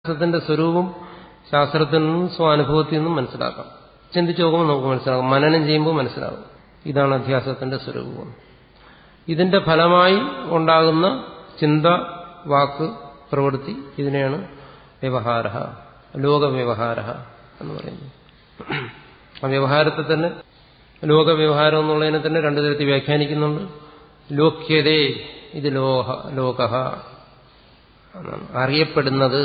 അധ്യാസത്തിന്റെ സ്വരൂപം ശാസ്ത്രത്തിൽ നിന്നും സ്വാനുഭവത്തിൽ നിന്നും മനസ്സിലാക്കാം ചിന്തിച്ചു നോക്കുമ്പോൾ നമുക്ക് മനസ്സിലാകും മനനം ചെയ്യുമ്പോൾ മനസ്സിലാകും ഇതാണ് അധ്യാസത്തിന്റെ സ്വരൂപം ഇതിന്റെ ഫലമായി ഉണ്ടാകുന്ന ചിന്ത വാക്ക് പ്രവൃത്തി ഇതിനെയാണ് വ്യവഹാര ലോകവ്യവഹാര എന്ന് പറയുന്നത് ആ വ്യവഹാരത്തെ തന്നെ ലോകവ്യവഹാരം എന്നുള്ളതിനെ തന്നെ രണ്ടു തരത്തിൽ വ്യാഖ്യാനിക്കുന്നുണ്ട് ലോക്യതേ ഇത് ലോഹ ലോക എന്നാണ് അറിയപ്പെടുന്നത്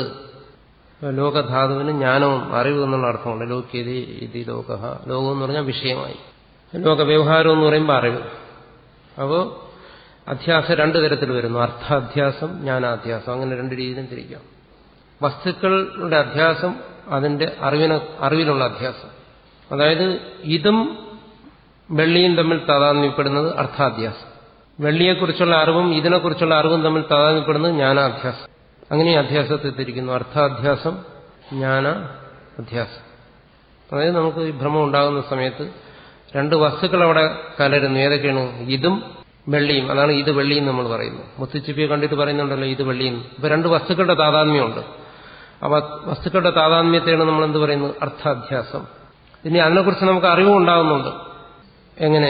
ലോകധാതുവിന് ജ്ഞാനവും അറിവ് എന്നുള്ള അർത്ഥമുണ്ട് ലോക്യത ഇത് ലോക ലോകം എന്ന് പറഞ്ഞാൽ വിഷയമായി ലോകവ്യവഹാരം എന്ന് പറയുമ്പോൾ അറിവ് അപ്പോൾ അധ്യാസം രണ്ടു തരത്തിൽ വരുന്നു അർത്ഥാധ്യാസം ജ്ഞാനാധ്യാസം അങ്ങനെ രണ്ട് രീതിയിലും തിരിക്കാം വസ്തുക്കളുടെ അധ്യാസം അതിന്റെ അറിവിന് അറിവിലുള്ള അധ്യാസം അതായത് ഇതും വെള്ളിയും തമ്മിൽ താതാത്മ്യപ്പെടുന്നത് അർത്ഥാധ്യാസം വെള്ളിയെക്കുറിച്ചുള്ള അറിവും ഇതിനെക്കുറിച്ചുള്ള അറിവും തമ്മിൽ താതാത്മ്യപ്പെടുന്നത് ജ്ഞാനാധ്യാസം അങ്ങനെ ഈ അധ്യാസത്തെ തിരിക്കുന്നു അർത്ഥാധ്യാസം ജ്ഞാന അധ്യാസം അതായത് നമുക്ക് ഈ ഭ്രമം ഉണ്ടാകുന്ന സമയത്ത് രണ്ട് വസ്തുക്കൾ അവിടെ കലരുന്നു ഏതൊക്കെയാണ് ഇതും വെള്ളിയും അതാണ് ഇത് വെള്ളിയും നമ്മൾ പറയുന്നു മുത്തുച്ചിപ്പിയെ കണ്ടിട്ട് പറയുന്നുണ്ടല്ലോ ഇത് വെള്ളിയും ഇപ്പൊ രണ്ട് വസ്തുക്കളുടെ താതാത്മ്യമുണ്ട് ആ വസ്തുക്കളുടെ താതാത്മ്യത്തെയാണ് നമ്മൾ എന്ത് പറയുന്നത് അർത്ഥാധ്യാസം ഇനി അതിനെക്കുറിച്ച് നമുക്ക് അറിവും ഉണ്ടാകുന്നുണ്ട് എങ്ങനെ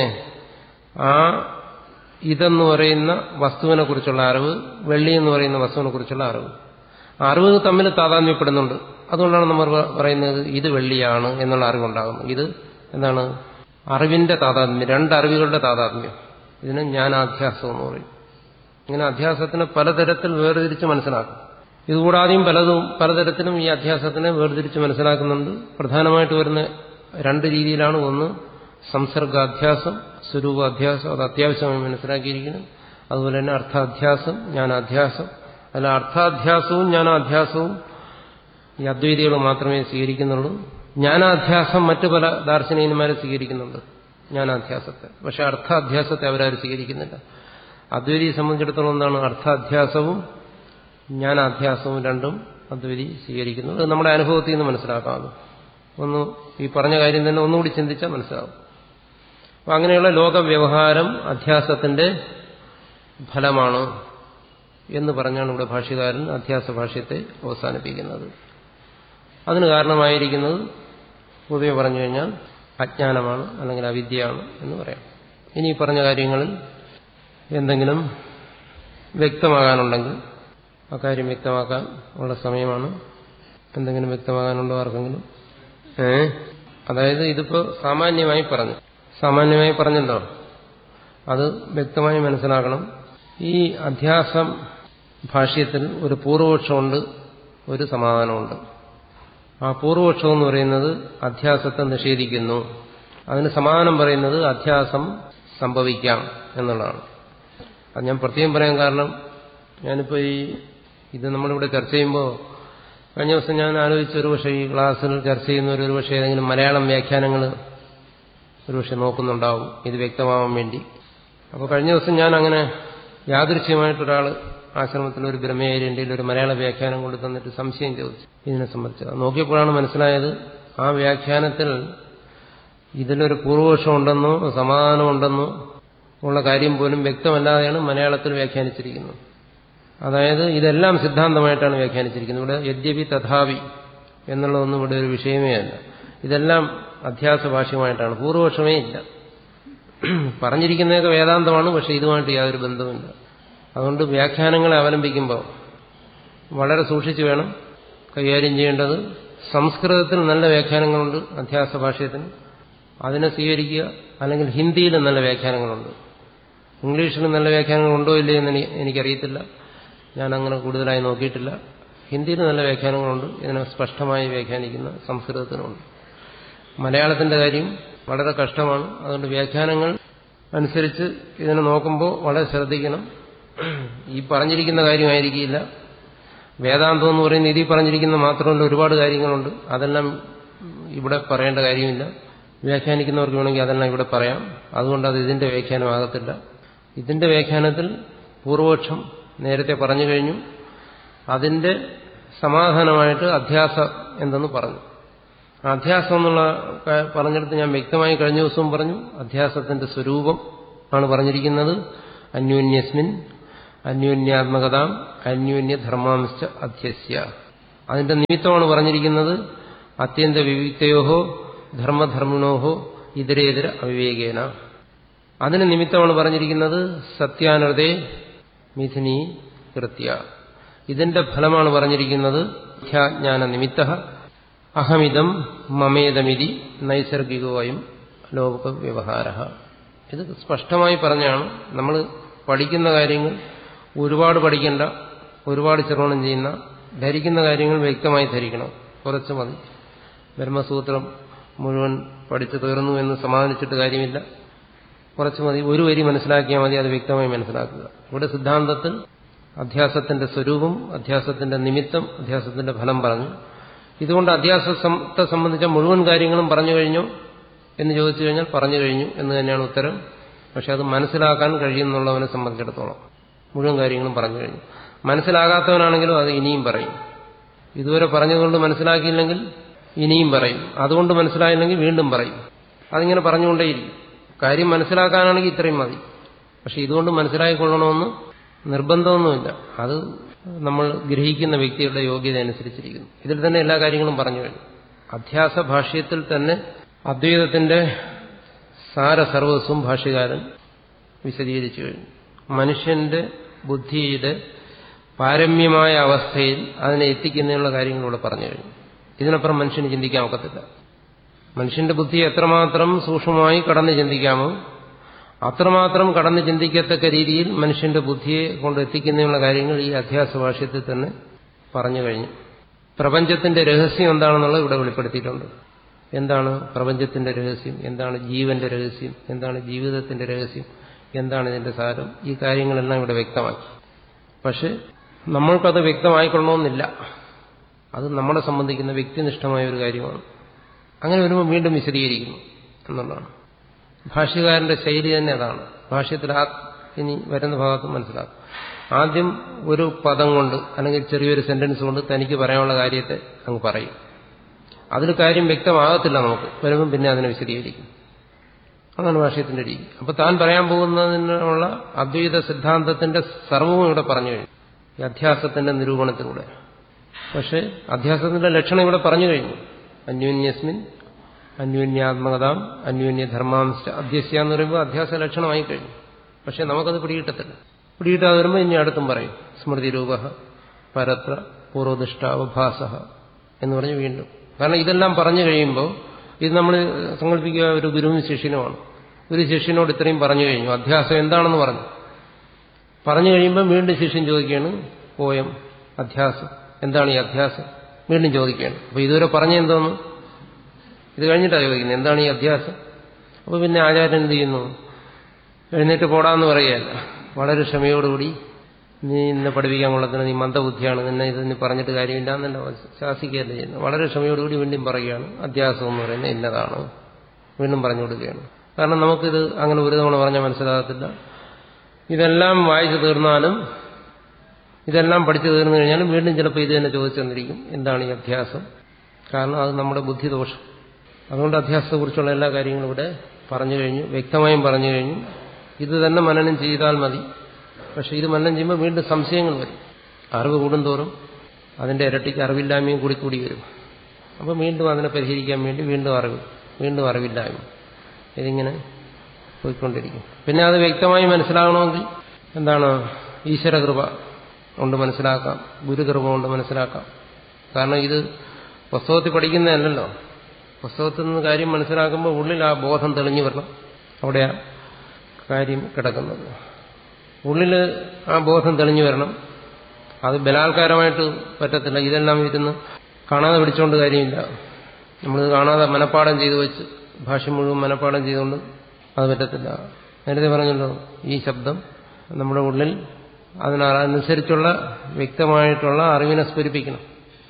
ആ ഇതെന്ന് പറയുന്ന വസ്തുവിനെ കുറിച്ചുള്ള അറിവ് വെള്ളി എന്ന് പറയുന്ന വസ്തുവിനെ കുറിച്ചുള്ള അറിവ് അറിവ് തമ്മിൽ താതാത്മ്യപ്പെടുന്നുണ്ട് അതുകൊണ്ടാണ് നമ്മൾ പറയുന്നത് ഇത് വെള്ളിയാണ് എന്നുള്ള അറിവുണ്ടാകുന്നു ഇത് എന്താണ് അറിവിന്റെ താതാത്മ്യം രണ്ട് അറിവുകളുടെ താതാത്മ്യം ഇതിന് ജ്ഞാനാധ്യാസം എന്ന് പറയും ഇങ്ങനെ അധ്യാസത്തിനെ പലതരത്തിൽ വേർതിരിച്ച് മനസ്സിലാക്കും ഇതുകൂടാതെയും പലതും പലതരത്തിലും ഈ അധ്യാസത്തിനെ വേർതിരിച്ച് മനസ്സിലാക്കുന്നുണ്ട് പ്രധാനമായിട്ട് വരുന്ന രണ്ട് രീതിയിലാണ് ഒന്ന് സംസർഗാധ്യാസം സ്വരൂപാധ്യാസം അത് അത്യാവശ്യമായി മനസ്സിലാക്കിയിരിക്കണം അതുപോലെ തന്നെ അർത്ഥാധ്യാസം ജ്ഞാനാധ്യാസം അതിൽ അർത്ഥാധ്യാസവും ജ്ഞാനാധ്യാസവും ഈ അദ്വൈതികൾ മാത്രമേ സ്വീകരിക്കുന്നുള്ളൂ ജ്ഞാനാധ്യാസം മറ്റു പല ദാർശനികന്മാരെ സ്വീകരിക്കുന്നുണ്ട് ജ്ഞാനാധ്യാസത്തെ പക്ഷെ അർത്ഥാധ്യാസത്തെ അവരാരും സ്വീകരിക്കുന്നില്ല അദ്വൈതിയെ സംബന്ധിച്ചിടത്തോളം എന്താണ് അർത്ഥാധ്യാസവും ജ്ഞാനാധ്യാസവും രണ്ടും അദ്വൈതി സ്വീകരിക്കുന്നത് നമ്മുടെ അനുഭവത്തിൽ നിന്ന് മനസ്സിലാക്കാം ഒന്ന് ഈ പറഞ്ഞ കാര്യം തന്നെ ഒന്നുകൂടി ചിന്തിച്ചാൽ മനസ്സിലാവും അപ്പൊ അങ്ങനെയുള്ള ലോകവ്യവഹാരം അധ്യാസത്തിന്റെ ഫലമാണ് എന്ന് പറഞ്ഞാണ് ഇവിടെ ഭാഷ്യകാരൻ അധ്യാസ ഭാഷ്യത്തെ അവസാനിപ്പിക്കുന്നത് അതിന് കാരണമായിരിക്കുന്നത് പൊതുവെ പറഞ്ഞു കഴിഞ്ഞാൽ അജ്ഞാനമാണ് അല്ലെങ്കിൽ അവിദ്യയാണ് എന്ന് പറയാം ഇനി പറഞ്ഞ കാര്യങ്ങളിൽ എന്തെങ്കിലും വ്യക്തമാകാനുണ്ടെങ്കിൽ അക്കാര്യം വ്യക്തമാക്കാൻ ഉള്ള സമയമാണ് എന്തെങ്കിലും വ്യക്തമാകാനുണ്ടോ ആർക്കെങ്കിലും ഏ അതായത് ഇതിപ്പോ സാമാന്യമായി പറഞ്ഞു സാമാന്യമായി പറഞ്ഞല്ലോ അത് വ്യക്തമായി മനസ്സിലാക്കണം ഈ അധ്യാസം ഭാഷ്യത്തിൽ ഒരു പൂർവപക്ഷമുണ്ട് ഒരു സമാധാനമുണ്ട് ആ പൂർവപക്ഷം എന്ന് പറയുന്നത് അധ്യാസത്തെ നിഷേധിക്കുന്നു അതിന് സമാധാനം പറയുന്നത് അധ്യാസം സംഭവിക്കാം എന്നുള്ളതാണ് അത് ഞാൻ പ്രത്യേകം പറയാൻ കാരണം ഞാനിപ്പോൾ ഈ ഇത് നമ്മളിവിടെ ചർച്ച ചെയ്യുമ്പോൾ കഴിഞ്ഞ ദിവസം ഞാൻ ആലോചിച്ച ഒരു പക്ഷേ ഈ ക്ലാസ്സിൽ ചർച്ച ചെയ്യുന്നവർ ഒരു പക്ഷേ ഏതെങ്കിലും മലയാളം വ്യാഖ്യാനങ്ങൾ ഒരുപക്ഷെ നോക്കുന്നുണ്ടാവും ഇത് വ്യക്തമാവാൻ വേണ്ടി അപ്പോൾ കഴിഞ്ഞ ദിവസം ഞാൻ അങ്ങനെ യാദൃശ്യമായിട്ടൊരാൾ ആശ്രമത്തിൽ ഒരു ബ്രഹ്മചാര്യൻ്റെ ഒരു മലയാള വ്യാഖ്യാനം കൊണ്ട് തന്നിട്ട് സംശയം ചോദിച്ചു ഇതിനെ സംബന്ധിച്ച് നോക്കിയപ്പോഴാണ് മനസ്സിലായത് ആ വ്യാഖ്യാനത്തിൽ ഇതിലൊരു പൂർവപക്ഷം ഉണ്ടെന്നോ സമാധാനമുണ്ടെന്നോ ഉള്ള കാര്യം പോലും വ്യക്തമല്ലാതെയാണ് മലയാളത്തിൽ വ്യാഖ്യാനിച്ചിരിക്കുന്നത് അതായത് ഇതെല്ലാം സിദ്ധാന്തമായിട്ടാണ് വ്യാഖ്യാനിച്ചിരിക്കുന്നത് ഇവിടെ യദ്യപി തഥാവി എന്നുള്ളതൊന്നും ഇവിടെ ഒരു വിഷയമേ അല്ല ഇതെല്ലാം അധ്യാസ ഭാഷ്യമായിട്ടാണ് പൂർവപക്ഷമേ ഇല്ല പറഞ്ഞിരിക്കുന്നതൊക്കെ വേദാന്തമാണ് പക്ഷെ ഇതുമായിട്ട് യാതൊരു ബന്ധവുമില്ല അതുകൊണ്ട് വ്യാഖ്യാനങ്ങളെ അവലംബിക്കുമ്പോൾ വളരെ സൂക്ഷിച്ചു വേണം കൈകാര്യം ചെയ്യേണ്ടത് സംസ്കൃതത്തിൽ നല്ല വ്യാഖ്യാനങ്ങളുണ്ട് അധ്യാസ ഭാഷ്യത്തിന് അതിനെ സ്വീകരിക്കുക അല്ലെങ്കിൽ ഹിന്ദിയിൽ നല്ല വ്യാഖ്യാനങ്ങളുണ്ട് ഇംഗ്ലീഷിൽ നല്ല വ്യാഖ്യാനങ്ങളുണ്ടോ ഇല്ലേ എന്ന് എനിക്കറിയത്തില്ല ഞാൻ അങ്ങനെ കൂടുതലായി നോക്കിയിട്ടില്ല ഹിന്ദിയിൽ നല്ല വ്യാഖ്യാനങ്ങളുണ്ട് ഇതിനെ സ്പഷ്ടമായി വ്യാഖ്യാനിക്കുന്ന സംസ്കൃതത്തിനുണ്ട് മലയാളത്തിന്റെ കാര്യം വളരെ കഷ്ടമാണ് അതുകൊണ്ട് വ്യാഖ്യാനങ്ങൾ അനുസരിച്ച് ഇതിനെ നോക്കുമ്പോൾ വളരെ ശ്രദ്ധിക്കണം ഈ പറഞ്ഞിരിക്കുന്ന കാര്യമായിരിക്കില്ല വേദാന്തം എന്ന് പറയുന്ന ഇതിൽ പറഞ്ഞിരിക്കുന്ന മാത്രമല്ല ഒരുപാട് കാര്യങ്ങളുണ്ട് അതെല്ലാം ഇവിടെ പറയേണ്ട കാര്യമില്ല വ്യാഖ്യാനിക്കുന്നവർക്ക് വേണമെങ്കിൽ അതെല്ലാം ഇവിടെ പറയാം അതുകൊണ്ട് അത് ഇതിന്റെ വ്യാഖ്യാനമാകത്തില്ല ഇതിന്റെ വ്യാഖ്യാനത്തിൽ പൂർവപക്ഷം നേരത്തെ പറഞ്ഞു കഴിഞ്ഞു അതിന്റെ സമാധാനമായിട്ട് അധ്യാസം എന്തെന്ന് പറഞ്ഞു അധ്യാസം എന്നുള്ള പറഞ്ഞെടുത്ത് ഞാൻ വ്യക്തമായി കഴിഞ്ഞ ദിവസവും പറഞ്ഞു അധ്യാസത്തിന്റെ സ്വരൂപം ആണ് പറഞ്ഞിരിക്കുന്നത് അന്യോന്യസ്മിൻ അന്യോന്യാത്മകതാം അന്യോന്യധർമാംശ അധ്യസ്യ അതിന്റെ നിമിത്തമാണ് പറഞ്ഞിരിക്കുന്നത് അത്യന്ത വിവിക്തയോഹോ ധർമ്മധർമ്മിണോഹോ ഇതരേതര അവിവേകേന അതിന് നിമിത്തമാണ് പറഞ്ഞിരിക്കുന്നത് സത്യാനൃതേ മിഥുനി കൃത്യ ഇതിന്റെ ഫലമാണ് പറഞ്ഞിരിക്കുന്നത് മിഥ്യാജ്ഞാന നിമിത്ത അഹമിതം മമേതമിതി നൈസർഗികമായും ലോക വ്യവഹാര ഇത് സ്പഷ്ടമായി പറഞ്ഞാണ് നമ്മൾ പഠിക്കുന്ന കാര്യങ്ങൾ ഒരുപാട് പഠിക്കേണ്ട ഒരുപാട് ശ്രവണം ചെയ്യുന്ന ധരിക്കുന്ന കാര്യങ്ങൾ വ്യക്തമായി ധരിക്കണം കുറച്ച് മതി ബ്രഹ്മസൂത്രം മുഴുവൻ പഠിച്ചു തീർന്നു എന്ന് സമാധാനിച്ചിട്ട് കാര്യമില്ല കുറച്ച് മതി ഒരു വരി മനസ്സിലാക്കിയാൽ മതി അത് വ്യക്തമായി മനസ്സിലാക്കുക ഇവിടെ സിദ്ധാന്തത്തിൽ അധ്യാസത്തിന്റെ സ്വരൂപം അധ്യാസത്തിന്റെ നിമിത്തം അധ്യാസത്തിന്റെ ഫലം പറഞ്ഞു ഇതുകൊണ്ട് അധ്യാസത്തെ സംബന്ധിച്ച മുഴുവൻ കാര്യങ്ങളും പറഞ്ഞു കഴിഞ്ഞു എന്ന് ചോദിച്ചു കഴിഞ്ഞാൽ പറഞ്ഞു കഴിഞ്ഞു എന്ന് തന്നെയാണ് ഉത്തരം പക്ഷെ അത് മനസ്സിലാക്കാൻ കഴിയുന്നുള്ളവനെ സംബന്ധിച്ചിടത്തോളം മുഴുവൻ കാര്യങ്ങളും പറഞ്ഞു കഴിഞ്ഞു മനസ്സിലാകാത്തവനാണെങ്കിലും അത് ഇനിയും പറയും ഇതുവരെ പറഞ്ഞതുകൊണ്ട് മനസ്സിലാക്കിയില്ലെങ്കിൽ ഇനിയും പറയും അതുകൊണ്ട് മനസ്സിലായില്ലെങ്കിൽ വീണ്ടും പറയും അതിങ്ങനെ പറഞ്ഞുകൊണ്ടേയിരിക്കും കാര്യം മനസ്സിലാക്കാനാണെങ്കിൽ ഇത്രയും മതി പക്ഷെ ഇതുകൊണ്ട് മനസ്സിലാക്കിക്കൊള്ളണമെന്ന് നിർബന്ധമൊന്നുമില്ല അത് നമ്മൾ ഗ്രഹിക്കുന്ന വ്യക്തിയുടെ യോഗ്യത അനുസരിച്ചിരിക്കുന്നു ഇതിൽ തന്നെ എല്ലാ കാര്യങ്ങളും പറഞ്ഞു കഴിഞ്ഞു അധ്യാസ ഭാഷ്യത്തിൽ തന്നെ അദ്വൈതത്തിന്റെ സാരസർവസ്വം ഭാഷ്യകാരൻ വിശദീകരിച്ചു കഴിഞ്ഞു മനുഷ്യന്റെ ബുദ്ധിയുടെ പാരമ്യമായ അവസ്ഥയിൽ അതിനെ എത്തിക്കുന്നതിനുള്ള കാര്യങ്ങളിലൂടെ പറഞ്ഞു കഴിഞ്ഞു ഇതിനപ്പുറം മനുഷ്യന് ചിന്തിക്കാൻ ഒക്കത്തില്ല മനുഷ്യന്റെ ബുദ്ധി എത്രമാത്രം സൂക്ഷ്മമായി കടന്ന് ചിന്തിക്കാമോ അത്രമാത്രം കടന്ന് ചിന്തിക്കത്തക്ക രീതിയിൽ മനുഷ്യന്റെ ബുദ്ധിയെ കൊണ്ട് എത്തിക്കുന്നതിനുള്ള കാര്യങ്ങൾ ഈ അധ്യാസ ഭാഷ്യത്തിൽ തന്നെ പറഞ്ഞു കഴിഞ്ഞു പ്രപഞ്ചത്തിന്റെ രഹസ്യം എന്താണെന്നുള്ളത് ഇവിടെ വെളിപ്പെടുത്തിയിട്ടുണ്ട് എന്താണ് പ്രപഞ്ചത്തിന്റെ രഹസ്യം എന്താണ് ജീവന്റെ രഹസ്യം എന്താണ് ജീവിതത്തിന്റെ രഹസ്യം എന്താണ് ഇതിന്റെ സാരം ഈ കാര്യങ്ങളെല്ലാം ഇവിടെ വ്യക്തമാക്കി പക്ഷെ നമ്മൾക്കത് വ്യക്തമായിക്കൊള്ളണമെന്നില്ല അത് നമ്മളെ സംബന്ധിക്കുന്ന വ്യക്തിനിഷ്ഠമായ ഒരു കാര്യമാണ് അങ്ങനെ വരുമ്പോൾ വീണ്ടും വിശദീകരിക്കുന്നു എന്നുള്ളതാണ് ഭാഷ്യകാരന്റെ ശൈലി തന്നെ അതാണ് ഭാഷ്യത്തിൽ ആ ഇനി വരുന്ന ഭാഗത്ത് മനസ്സിലാക്കും ആദ്യം ഒരു പദം കൊണ്ട് അല്ലെങ്കിൽ ചെറിയൊരു സെന്റൻസ് കൊണ്ട് തനിക്ക് പറയാനുള്ള കാര്യത്തെ അങ്ങ് പറയും അതിൽ കാര്യം വ്യക്തമാകത്തില്ല നമുക്ക് വരുമ്പം പിന്നെ അതിനെ വിശദീകരിക്കും അതാണ് ഭാഷ്യത്തിന്റെ രീതി അപ്പൊ താൻ പറയാൻ പോകുന്നതിനുള്ള അദ്വൈത സിദ്ധാന്തത്തിന്റെ സർവവും ഇവിടെ പറഞ്ഞു കഴിഞ്ഞു ഈ അധ്യാസത്തിന്റെ നിരൂപണത്തിലൂടെ പക്ഷെ അധ്യാസത്തിന്റെ ലക്ഷണം ഇവിടെ പറഞ്ഞു കഴിഞ്ഞു അന്യോന്യസ്മിൻ അന്യോന്യാത്മകതാം അന്യോന്യധർമാംശ അധ്യസ്യ എന്ന് പറയുമ്പോൾ അധ്യാസ ലക്ഷണമായി കഴിഞ്ഞു പക്ഷെ നമുക്കത് പിടികിട്ടത്തില്ല പിടികിട്ടാതെ വരുമ്പോൾ ഇനി അടുത്തും പറയും സ്മൃതി രൂപ പരത്ര പൂർവദിഷ്ടാവഭാസ എന്ന് പറഞ്ഞ് വീണ്ടും കാരണം ഇതെല്ലാം പറഞ്ഞു കഴിയുമ്പോൾ ഇത് നമ്മൾ സങ്കല്പിക്കുക ഒരു ഗുരുവും ശിഷ്യനുമാണ് ഒരു ശിഷ്യനോട് ഇത്രയും പറഞ്ഞു കഴിഞ്ഞു അധ്യാസം എന്താണെന്ന് പറഞ്ഞു പറഞ്ഞു കഴിയുമ്പോൾ വീണ്ടും ശിഷ്യൻ ചോദിക്കുകയാണ് പോയം അധ്യാസം എന്താണ് ഈ അധ്യാസം വീണ്ടും ചോദിക്കുകയാണ് അപ്പോൾ ഇതുവരെ പറഞ്ഞ എന്തോന്നു ഇത് കഴിഞ്ഞിട്ടാണ് ചോദിക്കുന്നത് എന്താണ് ഈ അധ്യാസം അപ്പോൾ പിന്നെ ആചാര്യൻ എന്ത് ചെയ്യുന്നു എഴുന്നേറ്റ് പോടാന്ന് പറയുകയല്ല വളരെ ക്ഷമയോടുകൂടി നീ എന്നെ പഠിപ്പിക്കാൻ കൊള്ളത്തിന് നീ മന്ദബുദ്ധിയാണ് നിന്നെ ഇത് നീ പറഞ്ഞിട്ട് കാര്യമില്ല എന്നെ ശാസിക്കുകയല്ല ചെയ്യുന്നത് വളരെ ക്ഷമയോടുകൂടി വീണ്ടും പറയുകയാണ് അധ്യാസം എന്ന് പറയുന്നത് ഇന്നതാണ് വീണ്ടും പറഞ്ഞു കൊടുക്കുകയാണ് കാരണം നമുക്കിത് അങ്ങനെ ഒരു തവണ പറഞ്ഞാൽ മനസ്സിലാകത്തില്ല ഇതെല്ലാം വായിച്ചു തീർന്നാലും ഇതെല്ലാം പഠിച്ചു തീർന്നു കഴിഞ്ഞാലും വീണ്ടും ചിലപ്പോൾ ഇത് തന്നെ ചോദിച്ചു തന്നിരിക്കും എന്താണ് ഈ അധ്യാസം കാരണം അത് നമ്മുടെ ബുദ്ധിദോഷം അതുകൊണ്ട് അധ്യാസത്തെക്കുറിച്ചുള്ള എല്ലാ കാര്യങ്ങളും ഇവിടെ പറഞ്ഞു കഴിഞ്ഞു വ്യക്തമായും പറഞ്ഞു കഴിഞ്ഞു ഇത് തന്നെ മനനം ചെയ്താൽ മതി പക്ഷെ ഇത് മനനം ചെയ്യുമ്പോൾ വീണ്ടും സംശയങ്ങൾ വരും അറിവ് കൂടുന്തോറും അതിന്റെ ഇരട്ടിക്ക് അറിവില്ലായ്മയും കൂടി കൂടി വരും അപ്പോൾ വീണ്ടും അതിനെ പരിഹരിക്കാൻ വേണ്ടി വീണ്ടും അറിവ് വീണ്ടും അറിവില്ലായ്മ ഇതിങ്ങനെ പോയിക്കൊണ്ടിരിക്കും പിന്നെ അത് വ്യക്തമായി മനസ്സിലാകണമെങ്കിൽ എന്താണ് ഈശ്വരകൃപ കൊണ്ട് മനസ്സിലാക്കാം ഗുരുകൃപ കൊണ്ട് മനസ്സിലാക്കാം കാരണം ഇത് പുസ്തകത്തിൽ പഠിക്കുന്നതല്ലല്ലോ പുസ്തകത്തിൽ നിന്ന് കാര്യം മനസ്സിലാക്കുമ്പോൾ ഉള്ളിൽ ആ ബോധം തെളിഞ്ഞു വരണം അവിടെ ആ കാര്യം കിടക്കുന്നത് ഉള്ളിൽ ആ ബോധം തെളിഞ്ഞു വരണം അത് ബലാത്കാരമായിട്ട് പറ്റത്തില്ല ഇതെല്ലാം ഇരുന്ന് കാണാതെ പിടിച്ചുകൊണ്ട് കാര്യമില്ല നമ്മളിത് കാണാതെ മനഃപ്പാടം ചെയ്തു വെച്ച് ഭാഷ മുഴുവൻ മനഃപ്പാടം ചെയ്തുകൊണ്ട് അത് പറ്റത്തില്ല നേരത്തെ പറഞ്ഞല്ലോ ഈ ശബ്ദം നമ്മുടെ ഉള്ളിൽ അതിനനുസരിച്ചുള്ള വ്യക്തമായിട്ടുള്ള അറിവിനെ സ്ഫുരിപ്പിക്കണം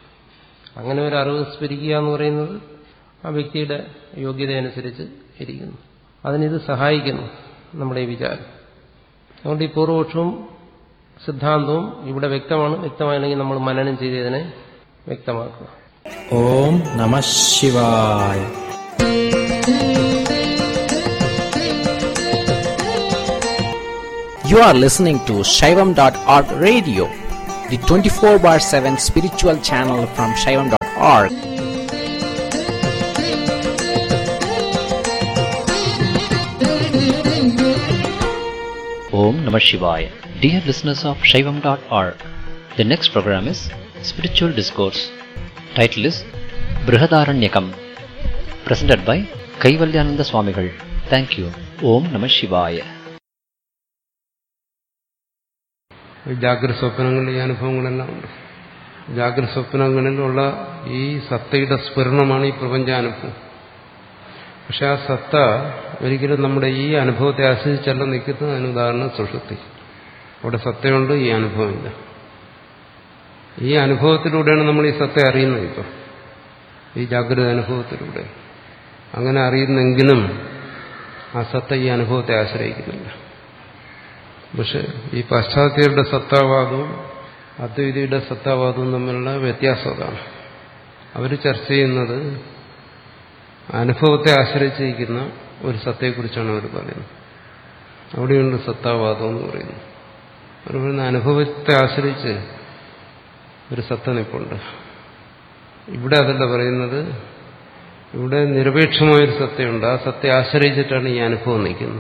അങ്ങനെ ഒരു അറിവ് സ്ഫുരിക്കുക എന്ന് പറയുന്നത് ആ വ്യക്തിയുടെ യോഗ്യതയനുസരിച്ച് ഇരിക്കുന്നു അതിനിത് സഹായിക്കുന്നു നമ്മുടെ ഈ വിചാരം അതുകൊണ്ട് ഈ പൂർവപക്ഷവും സിദ്ധാന്തവും ഇവിടെ വ്യക്തമാണ് വ്യക്തമായില്ലെങ്കിൽ നമ്മൾ മനനം ചെയ്തതിനെ വ്യക്തമാക്കുക ഓം നമ ശിവായ You are listening to Shaivam.org radio, the 24 bar 7 spiritual channel from Shaivam.org. Om Namah Shivaya. Dear listeners of Shaivam.org, the next program is Spiritual Discourse. Title is Brihadaranyakam. Presented by Kaivalyananda Swamigal. Thank you. Om Namah Shivaya. ജാഗ്രത സ്വപ്നങ്ങളിൽ ഈ അനുഭവങ്ങളെല്ലാം ഉണ്ട് ജാഗ്രത സ്വപ്നങ്ങളിലുള്ള ഈ സത്തയുടെ സ്ഫുരണമാണ് ഈ പ്രപഞ്ചാനുഭവം പക്ഷെ ആ സത്ത ഒരിക്കലും നമ്മുടെ ഈ അനുഭവത്തെ ആശ്രയിച്ചല്ല നിൽക്കുന്നത് അതിന് ഉദാഹരണം സുഷുപ്തി അവിടെ സത്തയുണ്ട് ഈ അനുഭവമില്ല ഈ അനുഭവത്തിലൂടെയാണ് നമ്മൾ ഈ സത്ത അറിയുന്നത് ഇപ്പം ഈ ജാഗ്രത അനുഭവത്തിലൂടെ അങ്ങനെ അറിയുന്നെങ്കിലും ആ സത്ത ഈ അനുഭവത്തെ ആശ്രയിക്കുന്നില്ല പക്ഷെ ഈ പാശ്ചാത്യരുടെ സത്താവാദവും അദ്വൈതിയുടെ സത്താവാദവും തമ്മിലുള്ള വ്യത്യാസം അതാണ് അവർ ചർച്ച ചെയ്യുന്നത് അനുഭവത്തെ ആശ്രയിച്ചിരിക്കുന്ന ഒരു സത്തയെക്കുറിച്ചാണ് അവർ പറയുന്നത് അവിടെയുണ്ട് സത്താവാദം എന്ന് പറയുന്നത് അവർ പറയുന്ന അനുഭവത്തെ ആശ്രയിച്ച് ഒരു സത്ത നിപ്പുണ്ട് ഇവിടെ അതല്ല പറയുന്നത് ഇവിടെ നിരപേക്ഷമായൊരു സത്തയുണ്ട് ആ സത്തയെ ആശ്രയിച്ചിട്ടാണ് ഈ അനുഭവം നിൽക്കുന്നത്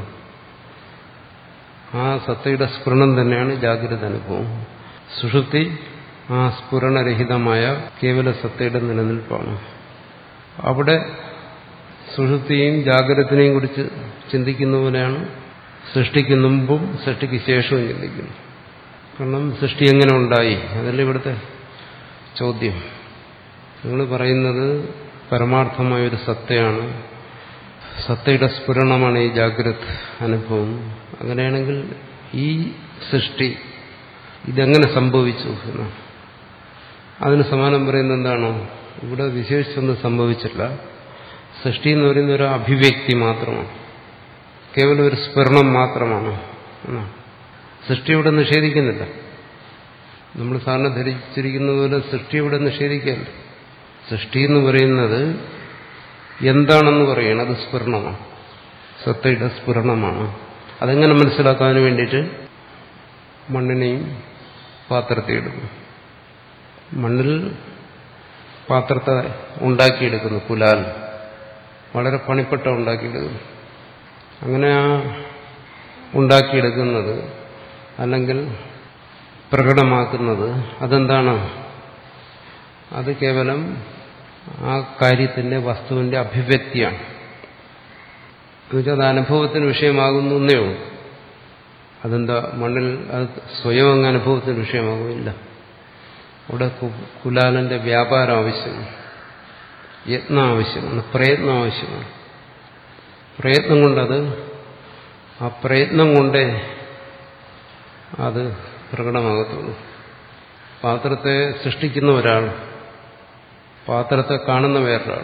ആ സത്തയുടെ സ്ഫുരണം തന്നെയാണ് ജാഗ്രത അനുഭവം സുഷുപ്തി ആ സ്ഫുരണരഹിതമായ കേവല സത്തയുടെ നിലനിൽപ്പാണ് അവിടെ സുഷുപ്തിയെയും ജാഗ്രതത്തിനെയും കുറിച്ച് ചിന്തിക്കുന്ന പോലെയാണ് സൃഷ്ടിക്ക് മുമ്പും സൃഷ്ടിക്ക് ശേഷവും ചിന്തിക്കുന്നു കാരണം സൃഷ്ടി എങ്ങനെ ഉണ്ടായി അതല്ല ഇവിടുത്തെ ചോദ്യം നിങ്ങൾ പറയുന്നത് പരമാർത്ഥമായൊരു സത്തയാണ് സത്തയുടെ സ്ഫുരണമാണ് ഈ ജാഗ്രത് അനുഭവം അങ്ങനെയാണെങ്കിൽ ഈ സൃഷ്ടി ഇതെങ്ങനെ സംഭവിച്ചു എന്നാണ് അതിന് സമാനം പറയുന്നത് എന്താണോ ഇവിടെ വിശേഷിച്ചൊന്നും സംഭവിച്ചില്ല സൃഷ്ടി എന്ന് പറയുന്ന ഒരു അഭിവ്യക്തി മാത്രമാണ് കേവലം ഒരു സ്ഫുരണം മാത്രമാണ് എന്നാണ് സൃഷ്ടി ഇവിടെ നിഷേധിക്കുന്നില്ല നമ്മൾ സാറിന് ധരിച്ചിരിക്കുന്ന പോലെ സൃഷ്ടി ഇവിടെ നിഷേധിക്കല്ല സൃഷ്ടി എന്ന് പറയുന്നത് എന്താണെന്ന് പറയണം അത് സ്ഫുരണമാണ് സത്തയുടെ സ്ഫുരണമാണ് അതെങ്ങനെ മനസ്സിലാക്കാൻ വേണ്ടിയിട്ട് മണ്ണിനെയും പാത്രത്തെ എടുക്കും മണ്ണിൽ പാത്രത്തെ ഉണ്ടാക്കിയെടുക്കുന്നു കുലാൽ വളരെ പണിപ്പെട്ട ഉണ്ടാക്കിയെടുക്കുന്നു അങ്ങനെ ആ ഉണ്ടാക്കിയെടുക്കുന്നത് അല്ലെങ്കിൽ പ്രകടമാക്കുന്നത് അതെന്താണ് അത് കേവലം ആ കാര്യത്തിന്റെ വസ്തുവിന്റെ അഭിവ്യക്തിയാണ് എന്നുവെച്ചാൽ അത് അനുഭവത്തിന് വിഷയമാകുന്നു എന്നേ ഉള്ളൂ അതെന്താ മണ്ണിൽ അത് സ്വയം അങ്ങ് അനുഭവത്തിന് വിഷയമാകുമില്ല അവിടെ കുലാലന്റെ വ്യാപാരം ആവശ്യമാണ് യത്നം ആവശ്യമാണ് പ്രയത്നം ആവശ്യമാണ് പ്രയത്നം കൊണ്ടത് ആ പ്രയത്നം കൊണ്ടേ അത് പ്രകടമാകത്തുള്ളൂ പാത്രത്തെ സൃഷ്ടിക്കുന്ന ഒരാൾ പാത്രത്തെ കാണുന്ന വേറൊരാൾ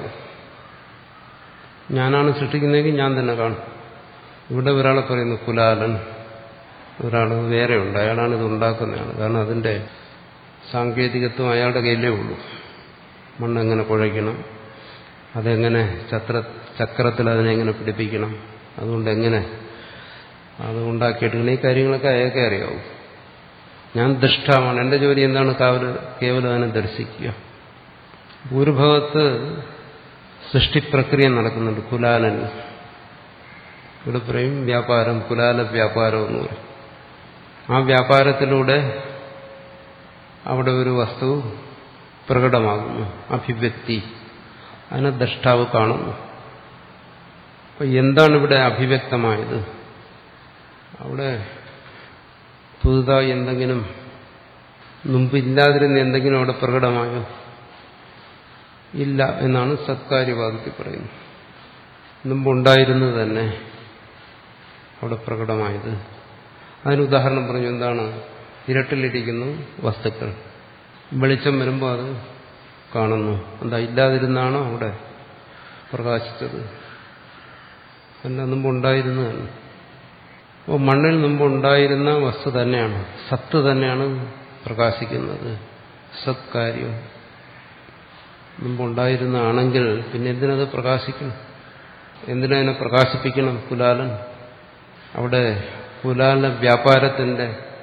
ഞാനാണ് സൃഷ്ടിക്കുന്നതെങ്കിൽ ഞാൻ തന്നെ കാണും ഇവിടെ ഒരാളെ പറയുന്നു കുലാലൻ ഒരാൾ വേറെയുണ്ട് അയാളാണ് ഇത് ഉണ്ടാക്കുന്നയാൾ കാരണം അതിന്റെ സാങ്കേതികത്വം അയാളുടെ കയ്യിലേ ഉള്ളൂ മണ്ണെങ്ങനെ കുഴയ്ക്കണം അതെങ്ങനെ ചക്ര ചക്രത്തിൽ അതിനെങ്ങനെ പിടിപ്പിക്കണം അതുകൊണ്ട് എങ്ങനെ അത് ഉണ്ടാക്കിയെടുക്കണം ഈ കാര്യങ്ങളൊക്കെ അയാൾക്കെ അറിയാവൂ ഞാൻ ദൃഷ്ടാവാണ് എന്റെ ജോലി എന്താണ് കാവല് കേവലം അതിനെ ദർശിക്കുക ഭൂരിഭാഗത്ത് സൃഷ്ടിപ്രക്രിയ നടക്കുന്നുണ്ട് കുലാലൻ ഇവിടെ പറയും വ്യാപാരം കുലാല വ്യാപാരം എന്ന് പറയും ആ വ്യാപാരത്തിലൂടെ അവിടെ ഒരു വസ്തു പ്രകടമാകുന്നു അഭിവ്യക്തി അതിനെ ദ്രഷ്ടാവ് കാണുന്നു അപ്പൊ എന്താണ് ഇവിടെ അഭിവ്യക്തമായത് അവിടെ പുതുതായി എന്തെങ്കിലും മുമ്പില്ലാതിരുന്ന എന്തെങ്കിലും അവിടെ പ്രകടമായോ ഇല്ല എന്നാണ് സത്കാര്യവാദത്തിൽ പറയുന്നത് മുമ്പുണ്ടായിരുന്നത് തന്നെ അവിടെ പ്രകടമായത് അതിന് ഉദാഹരണം പറഞ്ഞു എന്താണ് ഇരട്ടിലിരിക്കുന്നു വസ്തുക്കൾ വെളിച്ചം വരുമ്പോൾ അത് കാണുന്നു എന്താ ഇല്ലാതിരുന്നാണോ അവിടെ പ്രകാശിച്ചത് എല്ലാം മുമ്പുണ്ടായിരുന്നതാണ് അപ്പോൾ മണ്ണിൽ മുമ്പുണ്ടായിരുന്ന വസ്തു തന്നെയാണ് സത്ത് തന്നെയാണ് പ്രകാശിക്കുന്നത് സത്കാര്യം മുമ്പുണ്ടായിരുന്നതാണെങ്കിൽ പിന്നെ എന്തിനത് പ്രകാശിക്കണം എന്തിനതിനെ പ്രകാശിപ്പിക്കണം കുലാലൻ അവിടെ കുലാല വ്യാപാരത്തിന്റെ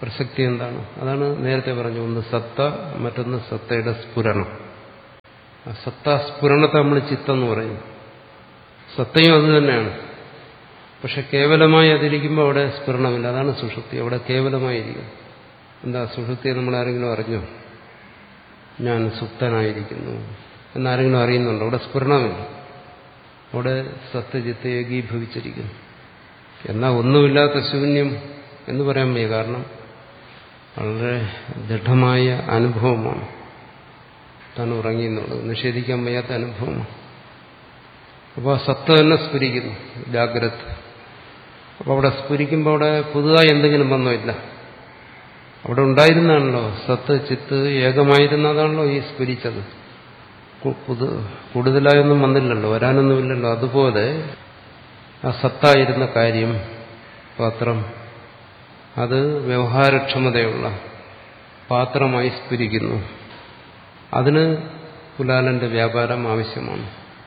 പ്രസക്തി എന്താണ് അതാണ് നേരത്തെ പറഞ്ഞു ഒന്ന് സത്ത മറ്റൊന്ന് സത്തയുടെ സ്ഫുരണം ആ സത്താസ്ഫുരണത്തെ നമ്മൾ ചിത്തം എന്ന് പറയും സത്തയും അത് തന്നെയാണ് പക്ഷെ കേവലമായി അതിരിക്കുമ്പോൾ അവിടെ സ്ഫുരണമില്ല അതാണ് സുഷുപ്തി അവിടെ കേവലമായിരിക്കും എന്താ സുഷുപ്തിയെ നമ്മൾ ആരെങ്കിലും അറിഞ്ഞോ ഞാൻ സുപ്തനായിരിക്കുന്നു എന്നാരെങ്കിലും അറിയുന്നുണ്ടോ അവിടെ സ്ഫുരണമില്ല അവിടെ സത്യജിത്ത് ഏകീഭവിച്ചിരിക്കുന്നു എന്നാൽ ഒന്നുമില്ലാത്ത ശൂന്യം എന്ന് പറയാൻ വയ്യ കാരണം വളരെ ദൃഢമായ അനുഭവമാണ് താൻ ഉറങ്ങിയെന്നുള്ളത് നിഷേധിക്കാൻ വയ്യാത്ത അനുഭവമാണ് അപ്പോൾ സത്ത് തന്നെ സ്ഫുരിക്കുന്നു ജാഗ്രത അപ്പോൾ അവിടെ സ്ഫുരിക്കുമ്പോൾ അവിടെ പുതുതായി എന്തെങ്കിലും വന്നോ ഇല്ല അവിടെ ഉണ്ടായിരുന്നാണല്ലോ സത്ത് ചിത്ത് ഏകമായിരുന്നതാണല്ലോ ഈ സ്ഫുരിച്ചത് പുതു കൂടുതലായൊന്നും വന്നില്ലല്ലോ വരാനൊന്നുമില്ലല്ലോ അതുപോലെ ആ സത്തായിരുന്ന കാര്യം പാത്രം അത് വ്യവഹാരക്ഷമതയുള്ള പാത്രമായി സ്ഫുരിക്കുന്നു അതിന് കുലാലന്റെ വ്യാപാരം ആവശ്യമാണ്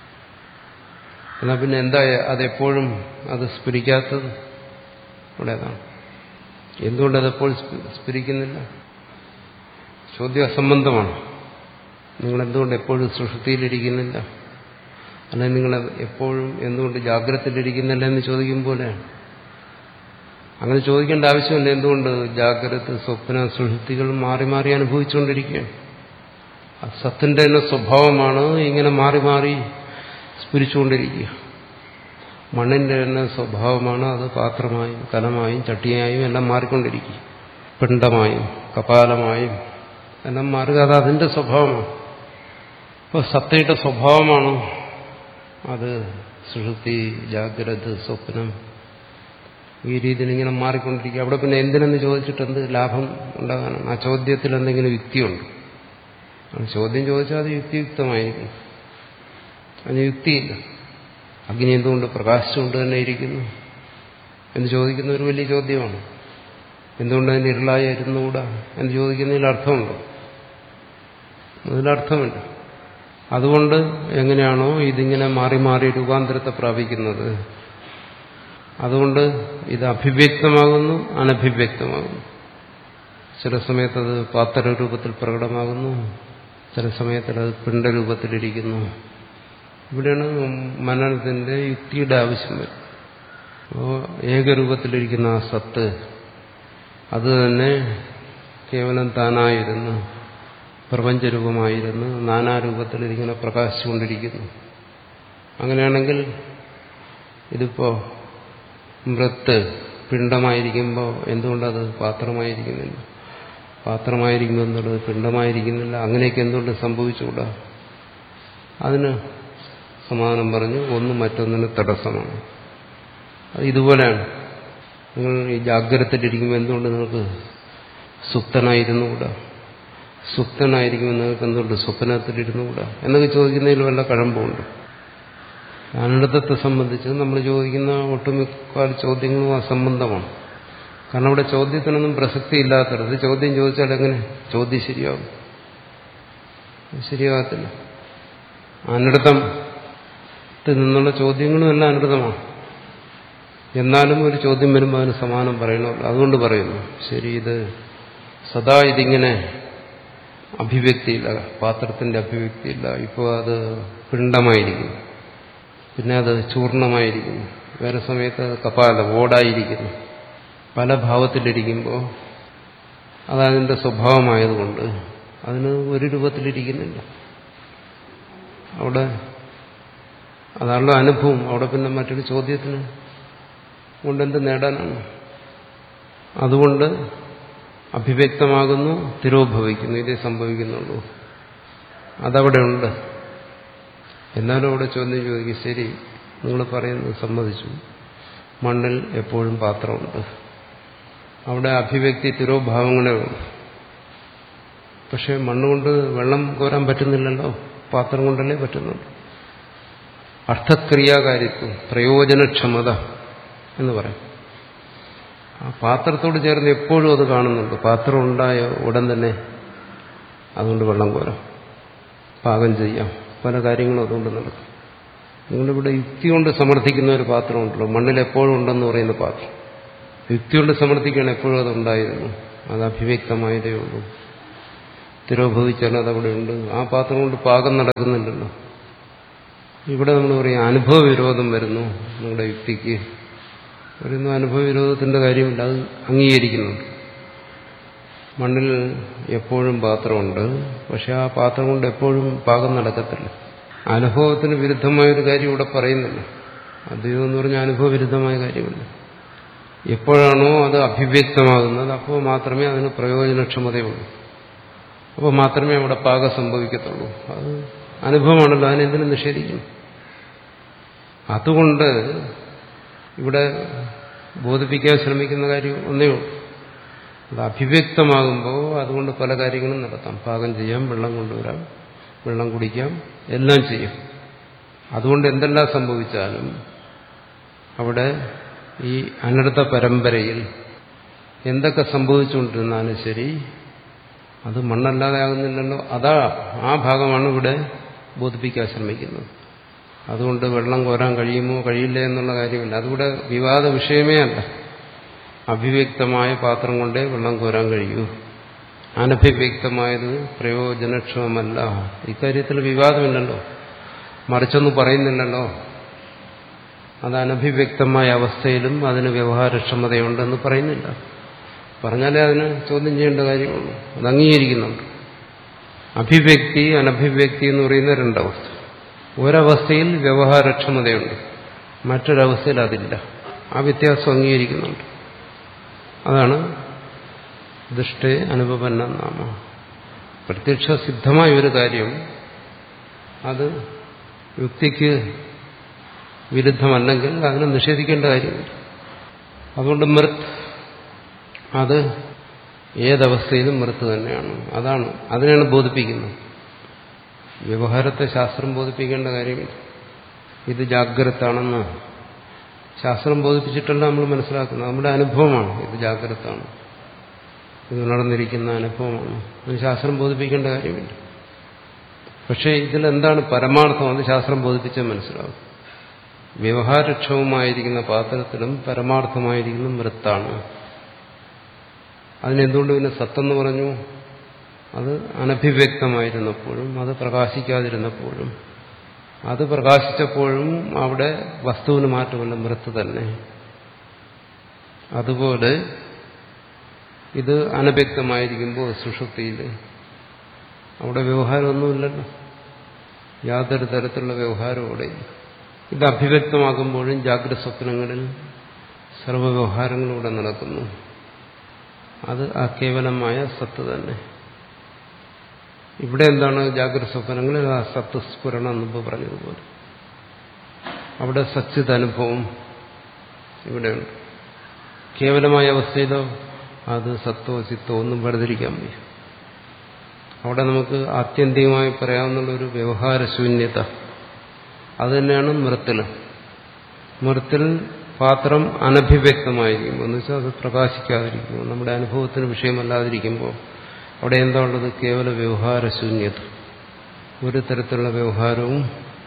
എന്നാൽ പിന്നെ എന്താ അതെപ്പോഴും അത് സ്ഫുരിക്കാത്തത് ഇവിടെ അതാണ് എന്തുകൊണ്ട് അതെപ്പോൾ സ്ഫുരിക്കുന്നില്ല ചോദ്യം അസംബന്ധമാണ് നിങ്ങൾ എന്തുകൊണ്ട് എപ്പോഴും സുഷുതിയിലിരിക്കുന്നില്ല അല്ലെങ്കിൽ നിങ്ങൾ എപ്പോഴും എന്തുകൊണ്ട് ജാഗ്രതയിലിരിക്കുന്നില്ല എന്ന് ചോദിക്കും പോലെയാണ് അങ്ങനെ ചോദിക്കേണ്ട ആവശ്യമില്ല എന്തുകൊണ്ട് ജാഗ്രത സ്വപ്ന സുഷുതികൾ മാറി മാറി അനുഭവിച്ചുകൊണ്ടിരിക്കുകയാണ് സത്തിന്റെ തന്നെ സ്വഭാവമാണ് ഇങ്ങനെ മാറി മാറി സ്ഫുരിച്ചുകൊണ്ടിരിക്കുക മണ്ണിന്റെ തന്നെ സ്വഭാവമാണ് അത് പാത്രമായും കലമായും ചട്ടിയായും എല്ലാം മാറിക്കൊണ്ടിരിക്കുക പിണ്ടമായും കപാലമായും എല്ലാം മാറുക അത് അതിന്റെ സ്വഭാവമാണ് അപ്പോൾ സത്തയുടെ സ്വഭാവമാണ് അത് സുഷുപ്തി ജാഗ്രത സ്വപ്നം ഈ രീതിയിൽ ഇങ്ങനെ മാറിക്കൊണ്ടിരിക്കുക അവിടെ പിന്നെ എന്തിനെന്ന് ചോദിച്ചിട്ട് എന്ത് ലാഭം ഉണ്ടാകാനാണ് ആ ചോദ്യത്തിൽ എന്തെങ്കിലും യുക്തിയുണ്ട് ചോദ്യം ചോദിച്ചാൽ അത് യുക്തിയുക്തമായിരിക്കും അതിന് യുക്തിയില്ല അഗ്നി എന്തുകൊണ്ട് പ്രകാശിച്ചുകൊണ്ട് തന്നെ ഇരിക്കുന്നു എന്ന് ചോദിക്കുന്ന ഒരു വലിയ ചോദ്യമാണ് എന്തുകൊണ്ട് അതിന് ഇരുളായി ഇരുന്നുകൂടാ എന്ന് ചോദിക്കുന്നതിൽ അർത്ഥമുണ്ടോ അതിലർത്ഥമില്ല അതുകൊണ്ട് എങ്ങനെയാണോ ഇതിങ്ങനെ മാറി മാറി രൂപാന്തരത്തെ പ്രാപിക്കുന്നത് അതുകൊണ്ട് ഇത് അഭിവ്യക്തമാകുന്നു അനഭിവ്യക്തമാകുന്നു ചില സമയത്തത് പാത്രരൂപത്തിൽ പ്രകടമാകുന്നു ചില സമയത്തിൽ അത് പിണ്ടരൂപത്തിലിരിക്കുന്നു ഇവിടെയാണ് മനനത്തിന്റെ യുക്തിയുടെ ആവശ്യം വരും അപ്പോൾ ഏകരൂപത്തിലിരിക്കുന്ന ആ സത്ത് അത് തന്നെ കേവലം താനായിരുന്നു പ്രപഞ്ചരൂപമായിരുന്നു നാനാരൂപത്തിൽ ഇതിങ്ങനെ പ്രകാശിച്ചുകൊണ്ടിരിക്കുന്നു അങ്ങനെയാണെങ്കിൽ ഇതിപ്പോ മൃത്ത് പിണ്ടമായിരിക്കുമ്പോൾ എന്തുകൊണ്ടത് പാത്രമായിരിക്കുന്നില്ല പാത്രമായിരിക്കുമ്പോൾ എന്നുള്ളത് പിണ്ടമായിരിക്കുന്നില്ല അങ്ങനെയൊക്കെ എന്തുകൊണ്ട് സംഭവിച്ചുകൂടാ അതിന് സമാധാനം പറഞ്ഞു ഒന്ന് മറ്റൊന്നിന് തടസ്സമാണ് അത് ഇതുപോലെയാണ് നിങ്ങൾ ഈ ജാഗ്രതയിലിരിക്കുമ്പോൾ എന്തുകൊണ്ട് നിങ്ങൾക്ക് സുപ്തനായിരുന്നുകൂടാ സുപ്തനായിരിക്കുമ്പോൾ നിങ്ങൾക്ക് എന്തുകൊണ്ട് സ്വപ്നത്തിലിരുന്നുകൂടാ എന്നൊക്കെ ചോദിക്കുന്നതിൽ വല്ല കഴമ്പുണ്ട് അനന്തത്തെ സംബന്ധിച്ച് നമ്മൾ ചോദിക്കുന്ന ഒട്ടുമിക്ക ചോദ്യങ്ങളും അസംബന്ധമാണ് കാരണം അവിടെ ചോദ്യത്തിനൊന്നും പ്രസക്തി ഇല്ലാത്തത് ചോദ്യം ചോദിച്ചാൽ എങ്ങനെ ചോദ്യം ശരിയാവും ശരിയാകത്തില്ല അനർത്ഥത്തിൽ നിന്നുള്ള ചോദ്യങ്ങളും എല്ലാം അനർത്ഥമാണ് എന്നാലും ഒരു ചോദ്യം വരുമ്പോൾ അതിന് സമാനം പറയണമല്ലോ അതുകൊണ്ട് പറയുന്നു ശരി ഇത് സദാ ഇതിങ്ങനെ അഭിവ്യക്തിയില്ല പാത്രത്തിന്റെ അഭിവ്യക്തിയില്ല ഇപ്പോൾ അത് പിണ്ടമായിരിക്കുന്നു പിന്നെ അത് ചൂർണമായിരിക്കുന്നു വേറെ സമയത്ത് അത് കപാല ഓടായിരിക്കുന്നു പല ഭാവത്തിലിരിക്കുമ്പോൾ അതതിൻ്റെ സ്വഭാവമായതുകൊണ്ട് അതിന് ഒരു രൂപത്തിലിരിക്കുന്നില്ല അവിടെ അതാണല്ലോ അനുഭവം അവിടെ പിന്നെ മറ്റൊരു ചോദ്യത്തിന് കൊണ്ടെന്ത് നേടാനാണ് അതുകൊണ്ട് അഭിവ്യക്തമാകുന്നു തിരോഭവിക്കുന്നു ഇതേ സംഭവിക്കുന്നുള്ളൂ അതവിടെ ഉണ്ട് എന്നാലും അവിടെ ചോദ്യം ചോദിക്കും ശരി നിങ്ങൾ പറയുന്നത് സമ്മതിച്ചു മണ്ണിൽ എപ്പോഴും പാത്രമുണ്ട് അവിടെ അഭിവ്യക്തി തിരോഭാവങ്ങളേ ഉള്ളൂ പക്ഷെ മണ്ണുകൊണ്ട് വെള്ളം കോരാൻ പറ്റുന്നില്ലല്ലോ പാത്രം കൊണ്ടല്ലേ പറ്റുന്നുള്ളൂ അർത്ഥക്രിയാകാരിത്വം പ്രയോജനക്ഷമത എന്ന് പറയും ആ പാത്രത്തോട് ചേർന്ന് എപ്പോഴും അത് കാണുന്നുണ്ട് പാത്രം ഉണ്ടായ ഉടൻ തന്നെ അതുകൊണ്ട് വെള്ളം കോരാം പാകം ചെയ്യാം പല കാര്യങ്ങളും അതുകൊണ്ട് നടക്കും നിങ്ങളിവിടെ യുക്തി കൊണ്ട് സമർത്ഥിക്കുന്ന ഒരു പാത്രമുണ്ടല്ലോ മണ്ണിൽ എപ്പോഴും ഉണ്ടെന്ന് പറയുന്ന പാത്രം യുക്തി കൊണ്ട് സമർത്ഥിക്കുകയാണ് എപ്പോഴും അതുണ്ടായിരുന്നു അത് അഭിവ്യക്തമായതേ ഉള്ളൂ തിരോഭവിച്ചാൽ അതവിടെ ഉണ്ട് ആ പാത്രം കൊണ്ട് പാകം നടക്കുന്നില്ലല്ലോ ഇവിടെ നമ്മൾ പറയും അനുഭവ വിരോധം വരുന്നു നിങ്ങളുടെ യുക്തിക്ക് പറയുന്നു അനുഭവ വിരോധത്തിന്റെ കാര്യമില്ല അത് അംഗീകരിക്കുന്നുണ്ട് മണ്ണിൽ എപ്പോഴും പാത്രമുണ്ട് പക്ഷെ ആ പാത്രം കൊണ്ട് എപ്പോഴും പാകം നടക്കത്തില്ല അനുഭവത്തിന് വിരുദ്ധമായൊരു കാര്യം ഇവിടെ പറയുന്നില്ല അദ്വൈതം എന്ന് പറഞ്ഞാൽ അനുഭവ വിരുദ്ധമായ കാര്യമില്ല എപ്പോഴാണോ അത് അഭിവ്യക്തമാകുന്നത് അപ്പോൾ മാത്രമേ അതിന് പ്രയോജനക്ഷമതയുള്ളൂ അപ്പോൾ മാത്രമേ അവിടെ പാകം സംഭവിക്കത്തുള്ളൂ അത് അനുഭവമാണല്ലോ അതിനെന്തിനും നിഷേധിക്കുന്നു അതുകൊണ്ട് ഇവിടെ ബോധിപ്പിക്കാൻ ശ്രമിക്കുന്ന കാര്യം ഒന്നേ ഉള്ളൂ അത് അഭിവ്യക്തമാകുമ്പോൾ അതുകൊണ്ട് പല കാര്യങ്ങളും നടത്താം പാകം ചെയ്യാം വെള്ളം കൊണ്ടുവരാം വെള്ളം കുടിക്കാം എല്ലാം ചെയ്യും അതുകൊണ്ട് എന്തെല്ലാം സംഭവിച്ചാലും അവിടെ ഈ അനർത്ഥ പരമ്പരയിൽ എന്തൊക്കെ സംഭവിച്ചുകൊണ്ടിരുന്നാലും ശരി അത് മണ്ണല്ലാതെ ആകുന്നില്ലല്ലോ അതാ ആ ഭാഗമാണ് ഇവിടെ ബോധിപ്പിക്കാൻ ശ്രമിക്കുന്നത് അതുകൊണ്ട് വെള്ളം കോരാൻ കഴിയുമോ കഴിയില്ല എന്നുള്ള കാര്യമില്ല അതുകൂടെ വിവാദ വിഷയമേ അല്ല അഭിവ്യക്തമായ പാത്രം കൊണ്ടേ വെള്ളം കോരാൻ കഴിയൂ അനഭിവ്യക്തമായത് പ്രയോജനക്ഷമമല്ല ഇക്കാര്യത്തിൽ വിവാദമില്ലല്ലോ മറിച്ചൊന്നും പറയുന്നില്ലല്ലോ അത് അനഭിവ്യക്തമായ അവസ്ഥയിലും അതിന് വ്യവഹാരക്ഷമതയുണ്ടെന്ന് പറയുന്നില്ല പറഞ്ഞാലേ അതിന് ചോദ്യം ചെയ്യേണ്ട കാര്യമുള്ളൂ അത് അംഗീകരിക്കുന്നുണ്ട് അഭിവ്യക്തി അനഭിവ്യക്തി എന്ന് പറയുന്ന രണ്ടവസ്ഥ ഒരവസ്ഥയിൽ വ്യവഹാരക്ഷമതയുണ്ട് മറ്റൊരവസ്ഥയിൽ അതില്ല ആ വ്യത്യാസം അംഗീകരിക്കുന്നുണ്ട് അതാണ് ദൃഷ്ടേ അനുപന്ന നാമ പ്രത്യക്ഷ സിദ്ധമായ ഒരു കാര്യം അത് യുക്തിക്ക് വിരുദ്ധമല്ലെങ്കിൽ അതിനെ നിഷേധിക്കേണ്ട കാര്യമില്ല അതുകൊണ്ട് മൃത് അത് ഏതവസ്ഥയിലും മൃത്ത് തന്നെയാണ് അതാണ് അതിനാണ് ബോധിപ്പിക്കുന്നത് വ്യവഹാരത്തെ ശാസ്ത്രം ബോധിപ്പിക്കേണ്ട കാര്യമില്ല ഇത് ജാഗ്രതാണെന്ന് ശാസ്ത്രം ബോധിപ്പിച്ചിട്ടല്ല നമ്മൾ മനസ്സിലാക്കുന്നത് നമ്മുടെ അനുഭവമാണ് ഇത് ജാഗ്രതാണ് ഇത് നടന്നിരിക്കുന്ന അനുഭവമാണ് അത് ശാസ്ത്രം ബോധിപ്പിക്കേണ്ട കാര്യമില്ല പക്ഷേ ഇതിലെന്താണ് പരമാർത്ഥം അത് ശാസ്ത്രം ബോധിപ്പിച്ചാൽ മനസ്സിലാവും വ്യവഹാരക്ഷമമായിരിക്കുന്ന പാത്രത്തിലും പരമാർത്ഥമായിരിക്കുന്ന മൃത്താണ് അതിനെന്തുകൊണ്ട് പിന്നെ സത്തെന്ന് പറഞ്ഞു അത് അനഭിവ്യക്തമായിരുന്നപ്പോഴും അത് പ്രകാശിക്കാതിരുന്നപ്പോഴും അത് പ്രകാശിച്ചപ്പോഴും അവിടെ വസ്തുവിന് മാറ്റമല്ല മൃത്ത് തന്നെ അതുപോലെ ഇത് അനഭ്യക്തമായിരിക്കുമ്പോൾ സുഷുപ്തിയിൽ അവിടെ വ്യവഹാരമൊന്നുമില്ലല്ലോ യാതൊരു തരത്തിലുള്ള വ്യവഹാരവും അവിടെ ഇല്ല ഇത് അഭിവ്യക്തമാകുമ്പോഴും ജാഗ്രത സ്വപ്നങ്ങളിൽ സർവ്വവ്യവഹാരങ്ങളും ഇവിടെ നടക്കുന്നു അത് ആ കേവലമായ സത്ത് തന്നെ ഇവിടെ എന്താണ് ജാഗ്രത സ്വപ്നങ്ങളിൽ ആ സത്ത് സ്ഫുരണം എന്നുമ്പ് പറഞ്ഞതുപോലെ അവിടെ സച്ചിത് അനുഭവം ഇവിടെയുണ്ട് കേവലമായ അവസ്ഥയിലോ അത് സത്തോ ചിത്തോ ഒന്നും വേർതിരിക്കാൻ വയ്യ അവിടെ നമുക്ക് ആത്യന്തികമായി പറയാവുന്ന ഒരു വ്യവഹാരശൂന്യത അത് തന്നെയാണ് മൃത്തിൽ മൃത്തിൽ പാത്രം അനഭിവ്യക്തമായിരിക്കുമ്പോൾ എന്ന് വെച്ചാൽ അത് പ്രകാശിക്കാതിരിക്കുമ്പോൾ നമ്മുടെ അനുഭവത്തിന് വിഷയമല്ലാതിരിക്കുമ്പോൾ അവിടെ എന്താ ഉള്ളത് കേവല വ്യവഹാരശൂന്യത ഒരു തരത്തിലുള്ള വ്യവഹാരവും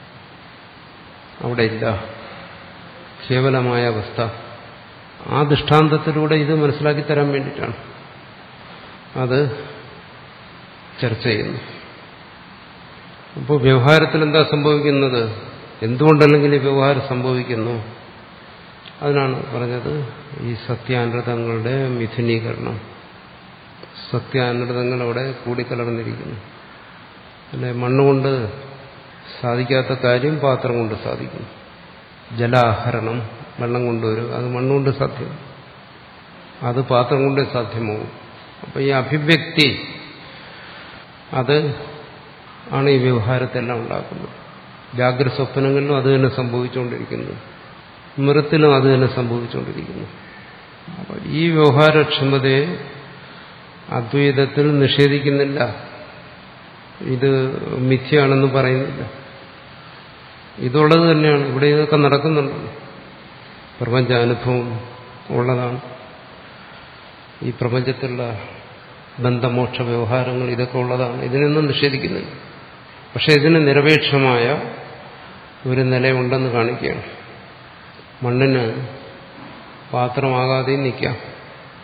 അവിടെ ഇല്ല കേവലമായ അവസ്ഥ ആ ദൃഷ്ടാന്തത്തിലൂടെ ഇത് മനസ്സിലാക്കി തരാൻ വേണ്ടിയിട്ടാണ് അത് ചർച്ച ചെയ്യുന്നു അപ്പോൾ വ്യവഹാരത്തിൽ എന്താ സംഭവിക്കുന്നത് എന്തുകൊണ്ടല്ലെങ്കിൽ ഈ വ്യവഹാരം സംഭവിക്കുന്നു അതിനാണ് പറഞ്ഞത് ഈ സത്യാനൃതങ്ങളുടെ മിഥുനീകരണം സത്യാനൃതങ്ങൾ അവിടെ കൂടിക്കലർന്നിരിക്കുന്നു അല്ലെ മണ്ണുകൊണ്ട് സാധിക്കാത്ത കാര്യം പാത്രം കൊണ്ട് സാധിക്കുന്നു ജലാഹരണം വെള്ളം കൊണ്ടുവരും അത് മണ്ണുകൊണ്ട് സാധ്യം അത് പാത്രം കൊണ്ടേ സാധ്യമാവും അപ്പം ഈ അഭിവ്യക്തി അത് ആണ് ഈ വ്യവഹാരത്തെല്ലാം ഉണ്ടാക്കുന്നത് ജാഗ്രത സ്വപ്നങ്ങളിലും അത് തന്നെ സംഭവിച്ചുകൊണ്ടിരിക്കുന്നു മൃത്തിലും അത് തന്നെ സംഭവിച്ചുകൊണ്ടിരിക്കുന്നു അപ്പോൾ ഈ വ്യവഹാരക്ഷമതയെ അദ്വൈതത്തിൽ നിഷേധിക്കുന്നില്ല ഇത് മിഥ്യയാണെന്ന് പറയുന്നില്ല ഇതുള്ളത് തന്നെയാണ് ഇവിടെ ഇതൊക്കെ നടക്കുന്നുണ്ടല്ലോ പ്രപഞ്ചാനുഭവം ഉള്ളതാണ് ഈ പ്രപഞ്ചത്തിലുള്ള ബന്ധമോക്ഷ വ്യവഹാരങ്ങൾ ഇതൊക്കെ ഉള്ളതാണ് ഇതിനൊന്നും നിഷേധിക്കുന്നില്ല പക്ഷെ ഇതിന് നിരപേക്ഷമായ ഒരു നിലയുണ്ടെന്ന് കാണിക്കുകയാണ് മണ്ണിന് പാത്രമാകാതെയും നിൽക്കാം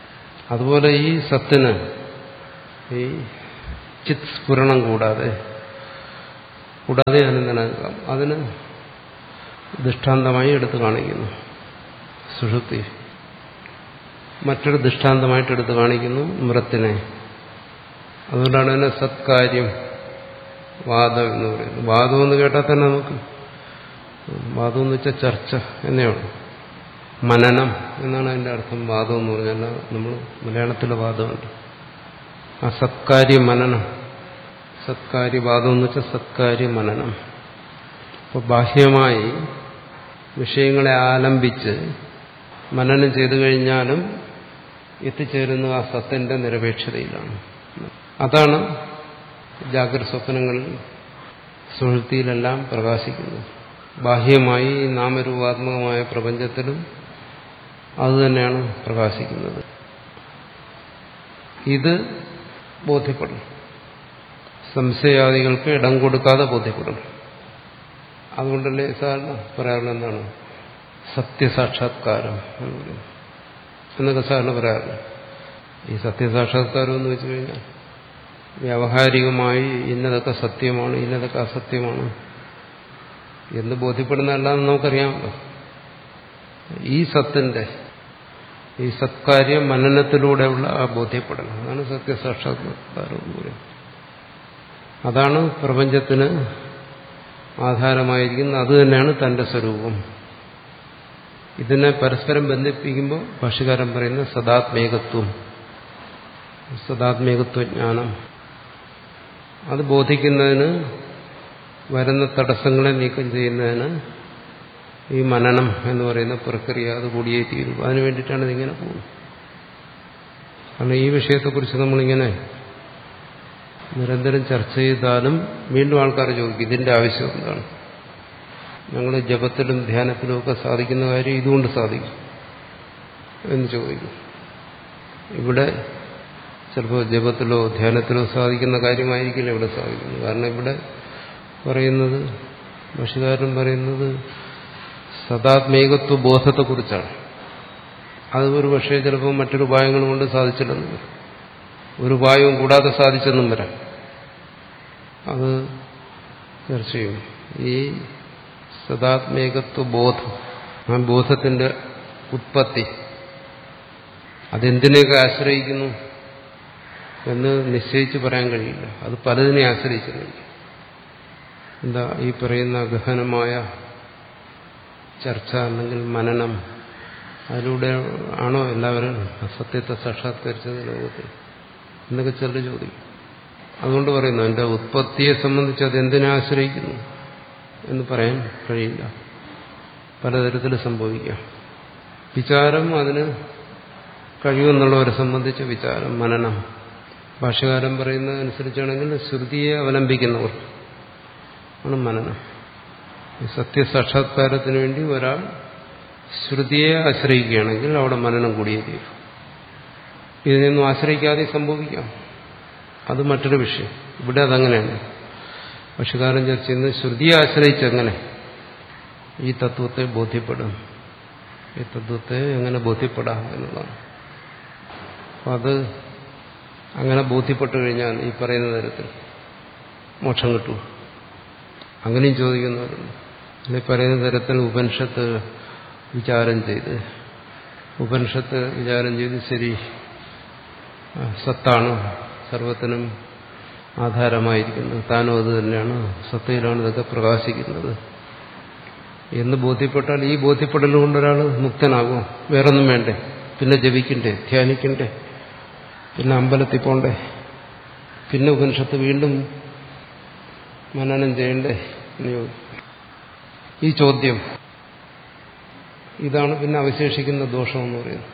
അതുപോലെ ഈ സത്തിന് ഈ ചിത് സ്ഫുരണം കൂടാതെ കൂടാതെ അതിന് നിലനിൽക്കാം അതിന് ദൃഷ്ടാന്തമായി എടുത്തു കാണിക്കുന്നു സുഷുപ്തി മറ്റൊരു ദൃഷ്ടാന്തമായിട്ട് എടുത്തു കാണിക്കുന്നു മൃത്തിനെ അതുകൊണ്ടാണ് അതിനെ സത്കാര്യം വാദം എന്ന് പറയുന്നത് വാദം എന്ന് കേട്ടാൽ തന്നെ നമുക്ക് വാദം എന്ന് വെച്ചാൽ ചർച്ച എന്നേ ഉള്ളൂ മനനം എന്നാണ് അതിൻ്റെ അർത്ഥം വാദം എന്ന് പറഞ്ഞാൽ നമ്മൾ മലയാളത്തിലെ വാദമുണ്ട് ആ സത്കാര്യ മനനം സത്കാര്യവാദം എന്ന് വെച്ചാൽ സത്കാര്യ മനനം അപ്പോൾ ബാഹ്യമായി വിഷയങ്ങളെ ആലംബിച്ച് മനനം ചെയ്തു കഴിഞ്ഞാലും എത്തിച്ചേരുന്ന ആ സത്തിന്റെ നിരപേക്ഷതയിലാണ് അതാണ് ജാഗ്രത സ്വപ്നങ്ങളിൽ സുഹൃത്തിയിലെല്ലാം പ്രകാശിക്കുന്നത് ബാഹ്യമായി ഈ നാമരൂപാത്മകമായ പ്രപഞ്ചത്തിലും അതുതന്നെയാണ് പ്രകാശിക്കുന്നത് ഇത് ബോധ്യപ്പെടണം സംശയാദികൾക്ക് ഇടം കൊടുക്കാതെ ബോധ്യപ്പെടണം അതുകൊണ്ടല്ലേ സാധാരണ പറയാറുള്ള എന്താണ് സത്യസാക്ഷാത്കാരം എന്ന് പറയുന്നത് എന്നൊക്കെ സാധാരണ പറയാറുണ്ട് ഈ സത്യസാക്ഷാത്കാരം എന്ന് വെച്ചു കഴിഞ്ഞാൽ വ്യാവഹാരികമായി ഇന്നതൊക്കെ സത്യമാണ് ഇന്നതൊക്കെ അസത്യമാണ് എന്ന് ബോധ്യപ്പെടുന്നതല്ലാന്ന് നമുക്കറിയാമല്ലോ ഈ സത്തിന്റെ ഈ സത്കാര്യ മനനത്തിലൂടെയുള്ള ആ ബോധ്യപ്പെടണം അതാണ് സത്യസാക്ഷാത്കാരം എന്ന് പറയുന്നത് അതാണ് പ്രപഞ്ചത്തിന് ആധാരമായിരിക്കുന്നത് അത് തന്നെയാണ് തന്റെ സ്വരൂപം ഇതിനെ പരസ്പരം ബന്ധിപ്പിക്കുമ്പോൾ ഭാഷകാരൻ പറയുന്ന സദാത്മേകത്വം സദാത്മേകത്വജ്ഞാനം അത് ബോധിക്കുന്നതിന് വരുന്ന തടസ്സങ്ങളെ നീക്കം ചെയ്യുന്നതിന് ഈ മനനം എന്ന് പറയുന്ന പ്രക്രിയ അത് കൂടിയേ തീരും അതിനു വേണ്ടിയിട്ടാണ് ഇതിങ്ങനെ പോകുന്നത് കാരണം ഈ വിഷയത്തെക്കുറിച്ച് നമ്മളിങ്ങനെ നിരന്തരം ചർച്ച ചെയ്താലും വീണ്ടും ആൾക്കാർ ചോദിക്കും ഇതിന്റെ ആവശ്യം എന്താണ് ഞങ്ങൾ ജപത്തിലും ധ്യാനത്തിലും ഒക്കെ സാധിക്കുന്ന കാര്യം ഇതുകൊണ്ട് സാധിക്കും എന്ന് ചോദിക്കും ഇവിടെ ചിലപ്പോൾ ജപത്തിലോ ധ്യാനത്തിലോ സാധിക്കുന്ന കാര്യമായിരിക്കില്ല ഇവിടെ സാധിക്കുന്നത് കാരണം ഇവിടെ പറയുന്നത് ഭക്ഷ്യകാരൻ പറയുന്നത് സദാത്മേകത്വ ബോധത്തെക്കുറിച്ചാണ് അത് ഒരു പക്ഷേ ചിലപ്പോൾ മറ്റൊരു ഉപായങ്ങൾ കൊണ്ട് സാധിച്ചില്ലെന്ന് വരും ഒരു ഉപായവും കൂടാതെ സാധിച്ചെന്നും വരാം അത് ചർച്ച ചെയ്യും ഈ സദാത്മേകത്വ ബോധം ആ ബോധത്തിന്റെ ഉത്പത്തി അതെന്തിനെയൊക്കെ ആശ്രയിക്കുന്നു എന്ന് നിശ്ചയിച്ച് പറയാൻ കഴിയില്ല അത് പലതിനെ ആശ്രയിച്ചിരിക്കും എന്താ ഈ പറയുന്ന ഗഹനമായ ചർച്ച അല്ലെങ്കിൽ മനനം അതിലൂടെ ആണോ എല്ലാവരും സത്യത്തെ സാക്ഷാത്കരിച്ചത് ലോകത്തിൽ എന്നൊക്കെ ചിലർ ചോദിക്കും അതുകൊണ്ട് പറയുന്നു എൻ്റെ ഉത്പത്തിയെ സംബന്ധിച്ച് അത് എന്തിനെ ആശ്രയിക്കുന്നു എന്ന് പറയാൻ കഴിയില്ല പലതരത്തിൽ സംഭവിക്കാം വിചാരം അതിന് കഴിവെന്നുള്ളവരെ സംബന്ധിച്ച് വിചാരം മനനം ഭാഷകാരൻ പറയുന്നതനുസരിച്ചാണെങ്കിൽ ശ്രുതിയെ അവലംബിക്കുന്നവർ ആണ് മനനം ഈ സത്യസാക്ഷാത്കാരത്തിന് വേണ്ടി ഒരാൾ ശ്രുതിയെ ആശ്രയിക്കുകയാണെങ്കിൽ അവിടെ മനനം കൂടിയേ തീരും ഇതിനൊന്നും ആശ്രയിക്കാതെ സംഭവിക്കാം അത് മറ്റൊരു വിഷയം ഇവിടെ അതങ്ങനെയാണ് ഭക്ഷ്യകാരൻ ചർച്ച ചെയ്യുന്നത് ശ്രുതിയെ ആശ്രയിച്ചെങ്ങനെ ഈ തത്വത്തെ ബോധ്യപ്പെടും ഈ തത്വത്തെ എങ്ങനെ ബോധ്യപ്പെടാം എന്നുള്ളതാണ് അപ്പം അത് അങ്ങനെ ബോധ്യപ്പെട്ടു കഴിഞ്ഞാൽ ഈ പറയുന്ന തരത്തിൽ മോക്ഷം കിട്ടും അങ്ങനെയും ചോദിക്കുന്നവരുണ്ട് ഈ പറയുന്ന തരത്തിൽ ഉപനിഷത്ത് വിചാരം ചെയ്ത് ഉപനിഷത്ത് വിചാരം ചെയ്ത് ശരി സത്താണ് സർവത്തിനും ആധാരമായിരിക്കുന്നത് താനും അത് തന്നെയാണ് സത്തയിലാണ് ഇതൊക്കെ പ്രകാശിക്കുന്നത് എന്ന് ബോധ്യപ്പെട്ടാൽ ഈ ബോധ്യപ്പെടൽ കൊണ്ട് ഒരാൾ മുക്തനാകും വേറൊന്നും വേണ്ടേ പിന്നെ ജപിക്കണ്ടേ ധ്യാനിക്കണ്ടേ പിന്നെ അമ്പലത്തിൽ പോണ്ടേ പിന്നെ ഉപനിഷത്ത് വീണ്ടും മനനം ചെയ്യണ്ടേ എന്ന് ചോദിക്കും ഈ ചോദ്യം ഇതാണ് പിന്നെ അവശേഷിക്കുന്ന ദോഷമെന്ന് പറയുന്നത്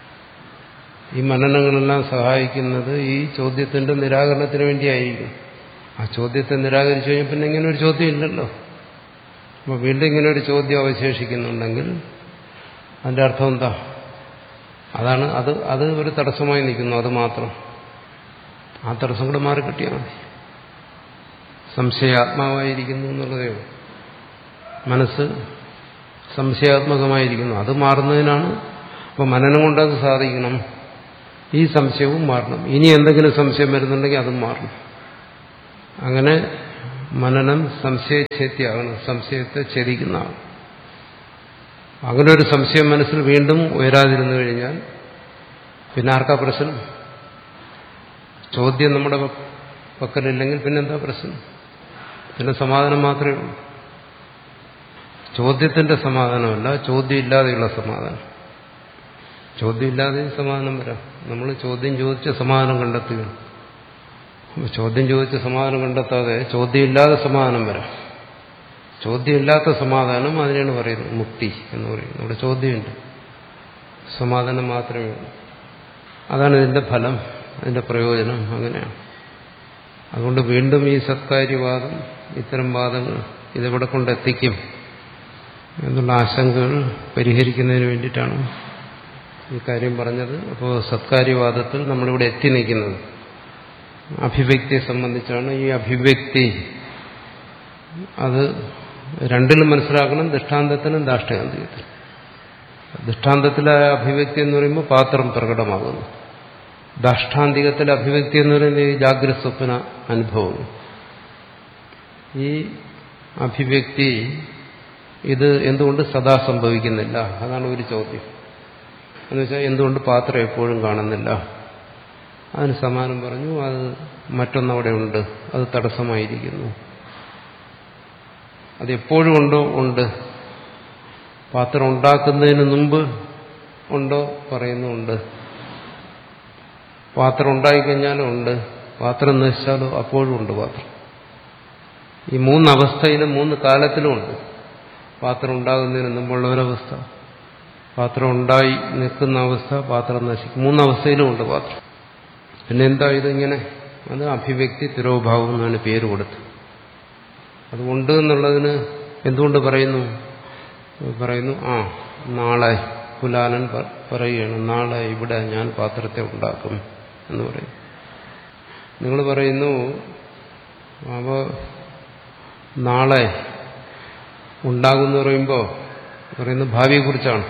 ഈ മനനങ്ങളെല്ലാം സഹായിക്കുന്നത് ഈ ചോദ്യത്തിന്റെ നിരാകരണത്തിന് വേണ്ടിയായിരിക്കും ആ ചോദ്യത്തെ നിരാകരിച്ചു കഴിഞ്ഞാൽ പിന്നെ ഇങ്ങനെ ഒരു ചോദ്യം ഇല്ലല്ലോ അപ്പോൾ വീണ്ടും ഇങ്ങനെ ഒരു ചോദ്യം അവശേഷിക്കുന്നുണ്ടെങ്കിൽ അതിന്റെ അർത്ഥം എന്താ അതാണ് അത് അത് ഒരു തടസ്സമായി നിൽക്കുന്നു അത് മാത്രം ആ തടസ്സം കൂടെ മാറി കിട്ടിയാൽ മതി സംശയാത്മാവായിരിക്കുന്നു എന്നുള്ളതേ ഉള്ളൂ മനസ്സ് സംശയാത്മകമായിരിക്കുന്നു അത് മാറുന്നതിനാണ് അപ്പോൾ മനനം കൊണ്ടത് സാധിക്കണം ഈ സംശയവും മാറണം ഇനി എന്തെങ്കിലും സംശയം വരുന്നുണ്ടെങ്കിൽ അതും മാറണം അങ്ങനെ മനനം സംശയഛേത്യാകണം സംശയത്തെ ഛേദിക്കുന്നതാണ് അങ്ങനെ ഒരു സംശയം മനസ്സിൽ വീണ്ടും ഉയരാതിരുന്നു കഴിഞ്ഞാൽ പിന്നെ ആർക്കാ പ്രശ്നം ചോദ്യം നമ്മുടെ പക്കലില്ലെങ്കിൽ പിന്നെന്താ പ്രശ്നം പിന്നെ സമാധാനം മാത്രമേ ഉള്ളൂ ചോദ്യത്തിന്റെ സമാധാനമല്ല ചോദ്യം ഇല്ലാതെയുള്ള സമാധാനം ചോദ്യം ഇല്ലാതെ സമാധാനം വരാം നമ്മൾ ചോദ്യം ചോദിച്ച സമാധാനം കണ്ടെത്തുകയാണ് അപ്പോൾ ചോദ്യം ചോദിച്ച് സമാധാനം കണ്ടെത്താതെ ചോദ്യമില്ലാതെ സമാധാനം വരാം ചോദ്യമില്ലാത്ത സമാധാനം അതിനെയാണ് പറയുന്നത് മുക്തി എന്ന് പറയുന്നത് അവിടെ ചോദ്യമുണ്ട് സമാധാനം മാത്രമേ ഉള്ളൂ അതാണ് ഇതിന്റെ ഫലം അതിന്റെ പ്രയോജനം അങ്ങനെയാണ് അതുകൊണ്ട് വീണ്ടും ഈ സത്കാര്യവാദം ഇത്തരം വാദങ്ങൾ ഇതെവിടെ കൊണ്ടെത്തിക്കും എന്നുള്ള ആശങ്കകൾ പരിഹരിക്കുന്നതിന് വേണ്ടിയിട്ടാണ് ഈ കാര്യം പറഞ്ഞത് അപ്പോൾ സത്കാര്യവാദത്തിൽ നമ്മളിവിടെ എത്തി നിൽക്കുന്നത് അഭിവ്യക്തിയെ സംബന്ധിച്ചാണ് ഈ അഭിവ്യക്തി അത് രണ്ടിലും മനസ്സിലാക്കണം ദൃഷ്ടാന്തത്തിനും ദാഷ്ടാന്തികത്തിനും ദൃഷ്ടാന്തത്തിലെ അഭിവ്യക്തി എന്ന് പറയുമ്പോൾ പാത്രം പ്രകടമാകുന്നു ദാഷ്ടാന്തികത്തിലെ അഭിവ്യക്തി എന്ന് പറയുന്നത് ഈ ജാഗ്രത സ്വപ്ന അനുഭവം ഈ അഭിവ്യക്തി ഇത് എന്തുകൊണ്ട് സദാ സംഭവിക്കുന്നില്ല അതാണ് ഒരു ചോദ്യം എന്നുവെച്ചാൽ എന്തുകൊണ്ട് പാത്രം എപ്പോഴും കാണുന്നില്ല അതിന് സമാനം പറഞ്ഞു അത് മറ്റൊന്നവിടെ ഉണ്ട് അത് തടസ്സമായിരിക്കുന്നു അത് എപ്പോഴും ഉണ്ടോ ഉണ്ട് പാത്രം ഉണ്ടാക്കുന്നതിന് മുമ്പ് ഉണ്ടോ പറയുന്നുണ്ട് പാത്രം ഉണ്ടായിക്കഴിഞ്ഞാലും ഉണ്ട് പാത്രം നശിച്ചാലോ അപ്പോഴും ഉണ്ട് പാത്രം ഈ മൂന്ന് അവസ്ഥയിലും മൂന്ന് കാലത്തിലും ഉണ്ട് പാത്രം ഉണ്ടാകുന്നതിന് മുമ്പുള്ള ഒരവസ്ഥ പാത്രം ഉണ്ടായി നിൽക്കുന്ന അവസ്ഥ പാത്രം നശിക്കും മൂന്നവസ്ഥയിലും ഉണ്ട് പാത്രം പിന്നെ എന്താ ഇതിങ്ങനെ അത് അഭിവ്യക്തി തിരോഭാവം എന്നാണ് പേര് കൊടുത്തത് അതുകൊണ്ട് എന്നുള്ളതിന് എന്തുകൊണ്ട് പറയുന്നു പറയുന്നു ആ നാളെ കുലാലൻ പറയുകയാണ് നാളെ ഇവിടെ ഞാൻ പാത്രത്തെ ഉണ്ടാക്കും എന്ന് പറയും നിങ്ങൾ പറയുന്നു അപ്പോൾ നാളെ ഉണ്ടാകുമെന്ന് പറയുമ്പോൾ പറയുന്നു ഭാവിയെക്കുറിച്ചാണ്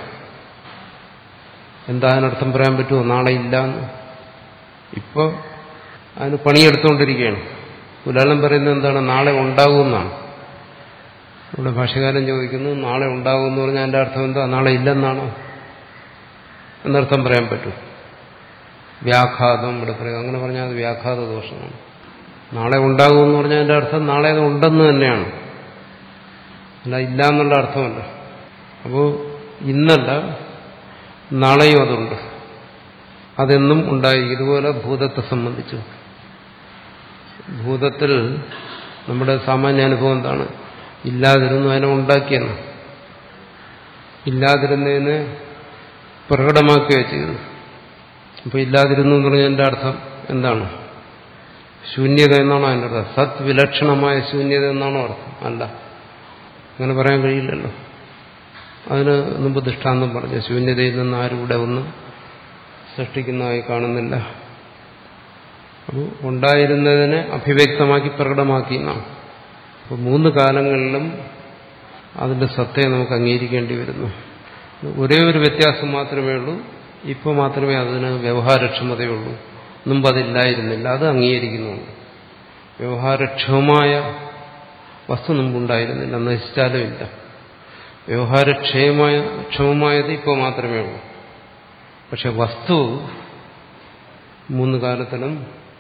എന്താ അതിനർത്ഥം പറയാൻ പറ്റുമോ നാളെ ഇല്ല എന്ന് ഇപ്പോൾ അതിന് പണിയെടുത്തുകൊണ്ടിരിക്കുകയാണ് കുലാലൻ പറയുന്നത് എന്താണ് നാളെ ഉണ്ടാകുമെന്നാണ് ഇവിടെ ഭാഷകാരൻ ചോദിക്കുന്നു നാളെ ഉണ്ടാകുമെന്ന് പറഞ്ഞാൽ എൻ്റെ അർത്ഥം എന്താ നാളെ ഇല്ലെന്നാണോ എന്നർത്ഥം പറയാൻ പറ്റും വ്യാഘാതം ഇവിടെ പറയും അങ്ങനെ പറഞ്ഞാൽ അത് വ്യാഘാത ദോഷമാണ് നാളെ ഉണ്ടാകുമെന്ന് പറഞ്ഞാൽ എൻ്റെ അർത്ഥം നാളെ അത് ഉണ്ടെന്ന് തന്നെയാണ് അല്ല ഇല്ല എന്നുള്ള അർത്ഥമല്ല അപ്പോൾ ഇന്നല്ല നാളെയും അതുണ്ട് അതെന്നും ഉണ്ടായി ഇതുപോലെ ഭൂതത്തെ സംബന്ധിച്ചു ഭൂതത്തിൽ നമ്മുടെ സാമാന്യ അനുഭവം എന്താണ് ഇല്ലാതിരുന്നു അതിനെ ഉണ്ടാക്കിയെന്ന് ഇല്ലാതിരുന്നതിനെ പ്രകടമാക്കുകയോ ചെയ്തു അപ്പോൾ ഇല്ലാതിരുന്നു എന്ന് പറഞ്ഞാൽ എൻ്റെ അർത്ഥം എന്താണ് ശൂന്യത എന്നാണോ അതിൻ്റെ അർത്ഥം സത് വിലക്ഷണമായ ശൂന്യത എന്നാണോ അർത്ഥം അല്ല അങ്ങനെ പറയാൻ കഴിയില്ലല്ലോ അതിന് മുമ്പ് ദൃഷ്ടാന്തം പറഞ്ഞു ശൂന്യതയിൽ നിന്ന് ആരും ഇവിടെ ഒന്നും സൃഷ്ടിക്കുന്നതായി കാണുന്നില്ല അപ്പോൾ ഉണ്ടായിരുന്നതിനെ അഭിവ്യക്തമാക്കി പ്രകടമാക്കി എന്നാണ് അപ്പോൾ മൂന്ന് കാലങ്ങളിലും അതിന്റെ സത്തയെ നമുക്ക് അംഗീകരിക്കേണ്ടി വരുന്നു ഒരേ ഒരു വ്യത്യാസം മാത്രമേ ഉള്ളൂ ഇപ്പോൾ മാത്രമേ അതിന് വ്യവഹാരക്ഷമതയുള്ളൂ മുമ്പ് അതില്ലായിരുന്നില്ല അത് അംഗീകരിക്കുന്നുണ്ട് വ്യവഹാരക്ഷമമായ വസ്തു മുമ്പുണ്ടായിരുന്നില്ല നശിച്ചാലും ഇല്ല വ്യവഹാരക്ഷയമായ ക്ഷമമായത് ഇപ്പോൾ മാത്രമേ ഉള്ളൂ പക്ഷെ വസ്തു മൂന്ന് കാലത്തിലും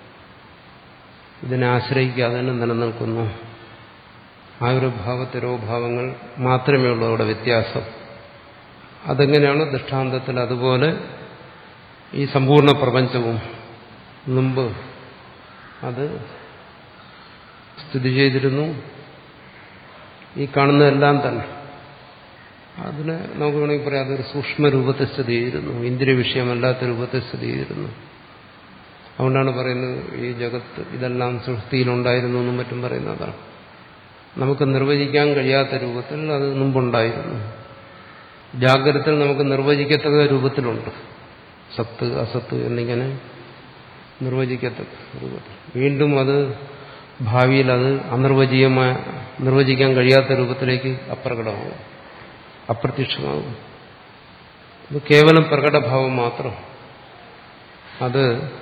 ഇതിനെ ആശ്രയിക്കാതെ തന്നെ നിലനിൽക്കുന്നു ആ ഒരു ഭാവത്തിരോഭാവങ്ങൾ മാത്രമേ ഉള്ളൂ അവിടെ വ്യത്യാസം അതെങ്ങനെയാണ് ദൃഷ്ടാന്തത്തിൽ അതുപോലെ ഈ സമ്പൂർണ്ണ പ്രപഞ്ചവും മുമ്പ് അത് സ്ഥിതി ചെയ്തിരുന്നു ഈ കാണുന്നതെല്ലാം തന്നെ അതിനെ നമുക്ക് വേണമെങ്കിൽ പറയാം അതൊരു സൂക്ഷ്മ രൂപത്തെ സ്ഥിതി ചെയ്തിരുന്നു ഇന്ദ്രിയ വിഷയമല്ലാത്ത രൂപത്തെ സ്ഥിതി ചെയ്തിരുന്നു അതുകൊണ്ടാണ് പറയുന്നത് ഈ ജഗത്ത് ഇതെല്ലാം സൃഷ്ടിയിലുണ്ടായിരുന്നു എന്നും മറ്റും പറയുന്നതാണ് നമുക്ക് നിർവചിക്കാൻ കഴിയാത്ത രൂപത്തിൽ അത് മുമ്പുണ്ടായിരുന്നു ജാഗ്രതത്തിൽ നമുക്ക് നിർവചിക്കത്തക്ക രൂപത്തിലുണ്ട് സത്ത് അസത്ത് എന്നിങ്ങനെ നിർവചിക്കത്തക്ക രൂപത്തിൽ വീണ്ടും അത് ഭാവിയിൽ അത് അനിർവചീയമായ നിർവചിക്കാൻ കഴിയാത്ത രൂപത്തിലേക്ക് അപ്രകടമാകും അപ്രത്യക്ഷമാകും ഇത് കേവലം പ്രകടഭാവം മാത്രം അത്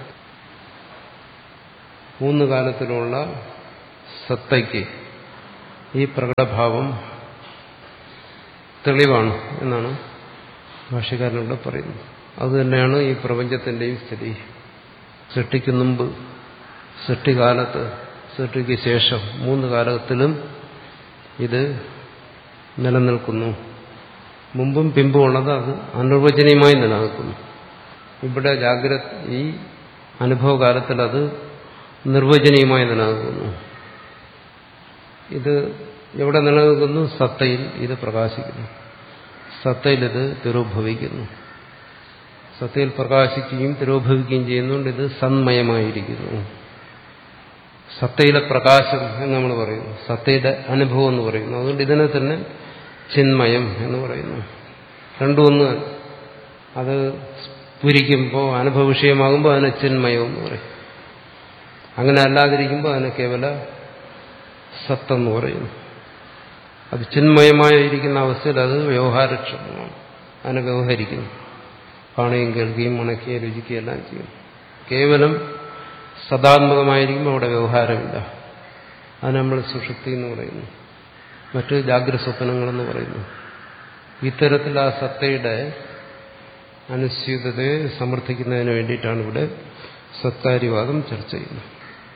മൂന്ന് കാലത്തിലുള്ള സത്തയ്ക്ക് ഈ പ്രകടഭാവം തെളിവാണ് എന്നാണ് ഭാഷകാരനിവിടെ പറയുന്നത് അതുതന്നെയാണ് ഈ പ്രപഞ്ചത്തിന്റെയും സ്ഥിതി സൃഷ്ടിക്ക് മുമ്പ് സൃഷ്ടികാലത്ത് സൃഷ്ടിക്ക് ശേഷം മൂന്ന് കാലത്തിലും ഇത് നിലനിൽക്കുന്നു മുമ്പും പിമ്പും ഉള്ളത് അത് അനിർവചനീയമായി നിലനിൽക്കുന്നു ഇവിടെ ജാഗ്രത ഈ അനുഭവകാലത്തിൽ അത് നിർവചനീയമായി നിലനിൽക്കുന്നു ഇത് എവിടെ നിലനിൽക്കുന്നു സത്തയിൽ ഇത് പ്രകാശിക്കുന്നു സത്തയിൽ ഇത് തിരോഭവിക്കുന്നു സത്തയിൽ പ്രകാശിക്കുകയും തിരോഭവിക്കുകയും ചെയ്യുന്നതുകൊണ്ട് ഇത് സന്മയമായിരിക്കുന്നു സത്തയിലെ പ്രകാശം എന്ന് നമ്മൾ പറയുന്നു സത്തയുടെ അനുഭവം എന്ന് പറയുന്നു അതുകൊണ്ട് ഇതിനെ തന്നെ ചിന്മയം എന്ന് പറയുന്നു രണ്ടും ഒന്ന് അത് സ്ഫുരിക്കുമ്പോൾ അനുഭവ വിഷയമാകുമ്പോൾ അതിനെ ചിന്മയം എന്ന് പറയും അങ്ങനെ അല്ലാതിരിക്കുമ്പോൾ അതിനെ കേവല സത്തെന്ന് പറയുന്നു അത് ചിന്മയമായിരിക്കുന്ന അവസ്ഥയിൽ അത് വ്യവഹാരക്ഷമമാണ് അതിനെ വ്യവഹരിക്കുന്നു കാണുകയും കേൾക്കുകയും മണക്കുകയും രുചിക്കുകയും എല്ലാം ചെയ്യും കേവലം സദാത്മകമായിരിക്കുമ്പോൾ അവിടെ വ്യവഹാരമില്ല അത് നമ്മൾ സുഷുപ്തി എന്ന് പറയുന്നു മറ്റ് ജാഗ്രത സ്വപ്നങ്ങളെന്ന് പറയുന്നു ഇത്തരത്തിൽ ആ സത്തയുടെ അനുസ്യൂതതയെ സമർത്ഥിക്കുന്നതിന് വേണ്ടിയിട്ടാണ് ഇവിടെ സത്താരിവാദം ചർച്ച ചെയ്യുന്നത്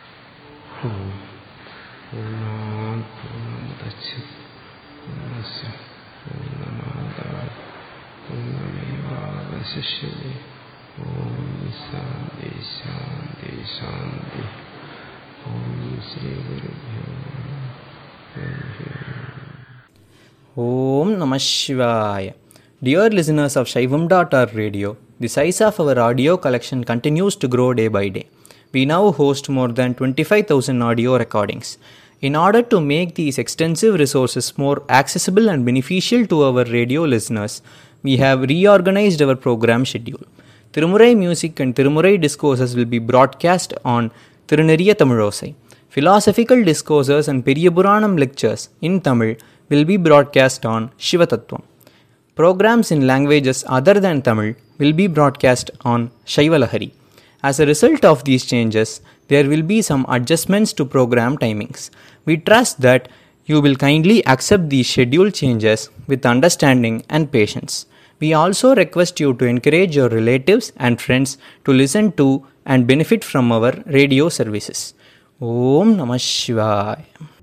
ശിഷ്യനെ ഓം ശാന്തി ശാന്തി ശാന്തി ഓം ശ്രീ ഗുരുഭ്യോ Om Namah Shivaya. Dear listeners of Shaivam.org radio, the size of our audio collection continues to grow day by day. We now host more than 25,000 audio recordings. In order to make these extensive resources more accessible and beneficial to our radio listeners, we have reorganized our program schedule. Tirumurai music and Tirumurai discourses will be broadcast on Tiruneriya Tamilosai. Philosophical discourses and Periyapuranam lectures in Tamil will be broadcast on Shivatattvam. Programs in languages other than Tamil will be broadcast on Shaivalahari. As a result of these changes, there will be some adjustments to program timings. We trust that you will kindly accept these schedule changes with understanding and patience. We also request you to encourage your relatives and friends to listen to and benefit from our radio services. Om Namah Shivaya.